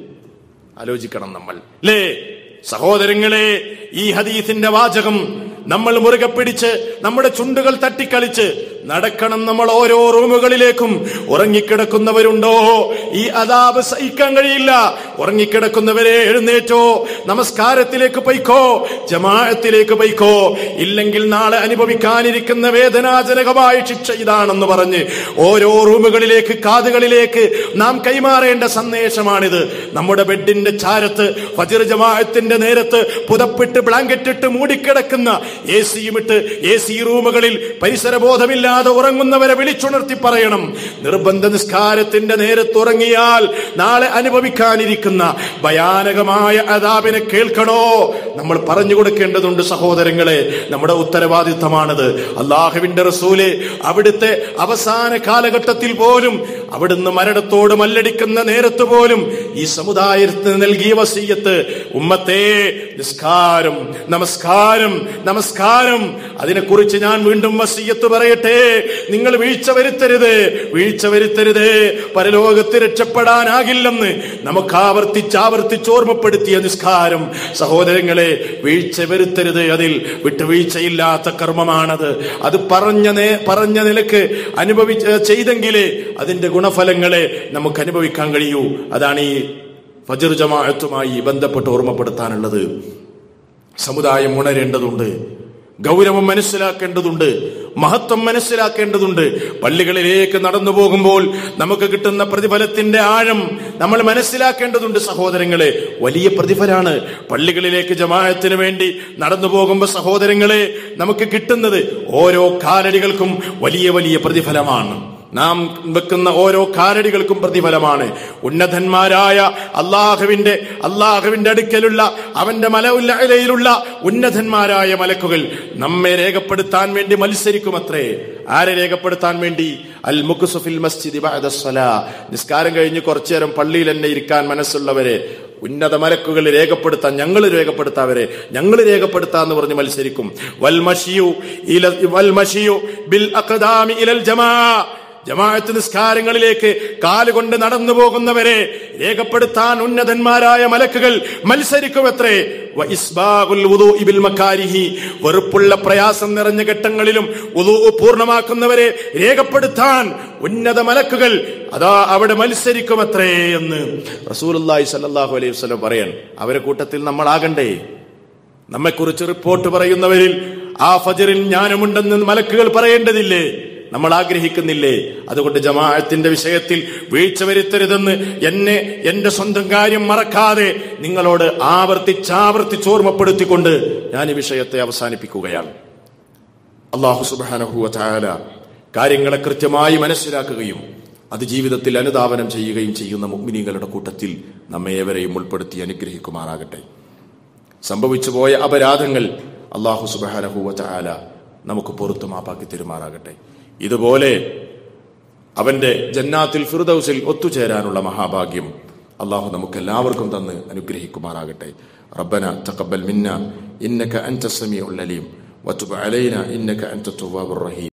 ആലോചിക്കണം നമ്മൾ അല്ലേ സഹോദരങ്ങളെ ഈ ഹദീസിന്റെ വാചകം നമ്മൾ മുറുകെ പിടിച്ച് നമ്മുടെ ചുണ്ടുകൾ തട്ടിക്കളിച്ച് നടക്കണം നമ്മൾ ഓരോ റൂമുകളിലേക്കും ഉറങ്ങിക്കിടക്കുന്നവരുണ്ടോ ഈ അതാപ് സഹിക്കാൻ കഴിയില്ല ഉറങ്ങിക്കിടക്കുന്നവരെ എഴുന്നേറ്റോ നമസ്കാരത്തിലേക്ക് പൊയ്ക്കോ ജമാഅത്തിലേക്ക് പൊയ്ക്കോ ഇല്ലെങ്കിൽ നാളെ അനുഭവിക്കാനിരിക്കുന്ന വേദനാജനകമായ ശിക്ഷ ഇതാണെന്ന് പറഞ്ഞ് ഓരോ റൂമുകളിലേക്ക് കാതുകളിലേക്ക് നാം കൈമാറേണ്ട സന്ദേശമാണിത് നമ്മുടെ ബെഡിന്റെ ചാരത്ത് ഫജിർ ജമാഅത്തിന്റെ നേരത്ത് പുതപ്പിട്ട് ബ്ലാങ്കറ്റ് ഇട്ട് മൂടിക്കിടക്കുന്ന എ സിയും ഇട്ട് എ സി റൂമുകളിൽ പരിസരബോധമില്ലാതെ ഉറങ്ങുന്നവരെ വിളിച്ചുണർത്തി പറയണം നിർബന്ധ നിസ്കാരത്തിന്റെ നേരത്ത് ഉറങ്ങിയാൽ നാളെ അനുഭവിക്കാനിരിക്കുന്ന ഭയാനകമായ അതാപിനെ കേൾക്കണോ നമ്മൾ പറഞ്ഞു കൊടുക്കേണ്ടതുണ്ട് സഹോദരങ്ങളെ നമ്മുടെ ഉത്തരവാദിത്തമാണത് അള്ളാഹുവിന്റെ റസൂല് അവിടുത്തെ അവസാന കാലഘട്ടത്തിൽ പോലും അവിടുന്ന് മരണത്തോട് മല്ലടിക്കുന്ന നേരത്ത് പോലും ഈ സമുദായത്തിന് നൽകിയ വസീയത്ത് ഉമ്മത്തെ നിസ്കാരം നമസ്കാരം നമസ്കാരം അതിനെക്കുറിച്ച് ഞാൻ വീണ്ടും വസീയത്ത് പറയട്ടെ നിങ്ങൾ വീഴ്ച വരുത്തരുത് വീഴ്ച വരുത്തരുത് പരലോകത്ത് രക്ഷപ്പെടാനാകില്ലെന്ന് നമുക്ക് ആവർത്തിച്ച് ആവർത്തിച്ച് ഓർമ്മപ്പെടുത്തിയ നിസ്കാരം സഹോദരങ്ങളെ വീഴ്ച വരുത്തരുത് അതിൽ വിട്ടുവീഴ്ചയില്ലാത്ത കർമ്മമാണത് അത് പറഞ്ഞ നേ പറഞ്ഞ നിലക്ക് അനുഭവിച്ച് ചെയ്തെങ്കിലേ അതിന്റെ ഗുണഫലങ്ങളെ നമുക്ക് അനുഭവിക്കാൻ കഴിയൂ അതാണ് ഈ ഫജർ ജമാഅത്തുമായി ബന്ധപ്പെട്ട് ഓർമ്മപ്പെടുത്താനുള്ളത് സമുദായം ഉണരേണ്ടതുണ്ട് ഗൗരവം മനസ്സിലാക്കേണ്ടതുണ്ട് മഹത്വം മനസ്സിലാക്കേണ്ടതുണ്ട് പള്ളികളിലേക്ക് നടന്നു പോകുമ്പോൾ നമുക്ക് കിട്ടുന്ന പ്രതിഫലത്തിന്റെ ആഴം നമ്മൾ മനസ്സിലാക്കേണ്ടതുണ്ട് സഹോദരങ്ങളെ വലിയ പ്രതിഫലാണ് പള്ളികളിലേക്ക് ജമാഅത്തിന് വേണ്ടി നടന്നു പോകുമ്പോൾ സഹോദരങ്ങളെ നമുക്ക് കിട്ടുന്നത് ഓരോ കാലടികൾക്കും വലിയ വലിയ പ്രതിഫലമാണ് നാം വെക്കുന്ന ഓരോ കാലടികൾക്കും പ്രതിഫലമാണ് ഉന്നതന്മാരായ അള്ളാഹുവിന്റെ അള്ളാഹുവിന്റെ അടുക്കലുള്ള അവന്റെ മലയിലുള്ള ഉന്നതന്മാരായ മലക്കുകൾ നമ്മെ രേഖപ്പെടുത്താൻ വേണ്ടി മത്സരിക്കുമത്രേ ആരെ രേഖപ്പെടുത്താൻ വേണ്ടി അൽ മുഖുസുഫിൽ മസ്ജിദ് ബഅദ സ്വലാ. നിസ്കാരം കഴിഞ്ഞ് കുറച്ചു നേരം പള്ളിയിൽ തന്നെ ഇരിക്കാൻ മനസ്സുള്ളവരെ ഉന്നത മലക്കുകൾ രേഖപ്പെടുത്താൻ ഞങ്ങൾ രേഖപ്പെടുത്താവരെ ഞങ്ങൾ രേഖപ്പെടുത്താന്ന് പറഞ്ഞ് മത്സരിക്കും വൽമഷിയു ഇല വൽമഷിയു ബിൽ അഖദാമി ഇലൽ ജമാ ജമാഅത്ത് നിസ്കാരങ്ങളിലേക്ക് കാലുകൊണ്ട് നടന്നു പോകുന്നവരെ രേഖപ്പെടുത്താൻ ഉന്നതന്മാരായ മലക്കുകൾ മത്സരിക്കുമത്രേ വ ഇസ്ബാഗുൽ വുദൂഇ ബിൽ മക്കാരിഹി വെറുപ്പുള്ള പ്രയാസം നിറഞ്ഞ ഘട്ടങ്ങളിലും വുദൂ പൂർണ്ണമാക്കുന്നവരെ രേഖപ്പെടുത്താൻ ഉന്നത മലക്കുകൾ അതാ അവിടെ മത്സരിക്കുമത്രേ എന്ന് റസൂലുള്ളാഹി സ്വല്ലല്ലാഹു അലൈഹി വസല്ലം പറയാൻ അവരെ കൂട്ടത്തിൽ നമ്മളാകണ്ടേ നമ്മെക്കുറിച്ച് റിപ്പോർട്ട് പറയുന്നവരിൽ ആ ഫജറിൽ ജ്ഞാനമുണ്ടെന്ന് മലക്കുകൾ പറയേണ്ടതില്ലേ നമ്മൾ ആഗ്രഹിക്കുന്നില്ലേ അതുകൊണ്ട് ജമാഅത്തിന്റെ വിഷയത്തിൽ വീഴ്ച വരുത്തരുതെന്ന് എന്നെ എന്റെ സ്വന്തം കാര്യം മറക്കാതെ നിങ്ങളോട് ആവർത്തിച്ചാവർത്തിച്ച് ഓർമ്മപ്പെടുത്തിക്കൊണ്ട് ഞാൻ ഈ വിഷയത്തെ അവസാനിപ്പിക്കുകയാണ് അള്ളാഹു സുബാനഹുവ ചായാല കാര്യങ്ങളെ കൃത്യമായി മനസ്സിലാക്കുകയും അത് ജീവിതത്തിൽ അനുധാവനം ചെയ്യുകയും ചെയ്യുന്ന മുഗ്മിനികളുടെ കൂട്ടത്തിൽ നമ്മെ ഏവരെയും ഉൾപ്പെടുത്തി അനുഗ്രഹിക്കുമാറാകട്ടെ സംഭവിച്ചു പോയ അപരാധങ്ങൾ അള്ളാഹു സുബാനഹുവ ചാല നമുക്ക് പുറത്തു മാപ്പാക്കി തെരുമാറാകട്ടെ ഇതുപോലെ അവന്റെ ജന്നാത്തിൽ ഫിർദൌസിൽ ഒത്തുചേരാനുള്ള മഹാഭാഗ്യം അള്ളാഹു നമുക്ക് എല്ലാവർക്കും തന്ന് അനുഗ്രഹിക്കുമാറാകട്ടെ റബ്ബന തഖബ്ബൽ മിന്ന ഇന്നക അൻത സമീഉൽ അലീം വതുബ് അലൈന ഇന്നക അൻത തവ്വാബുർ റഹീം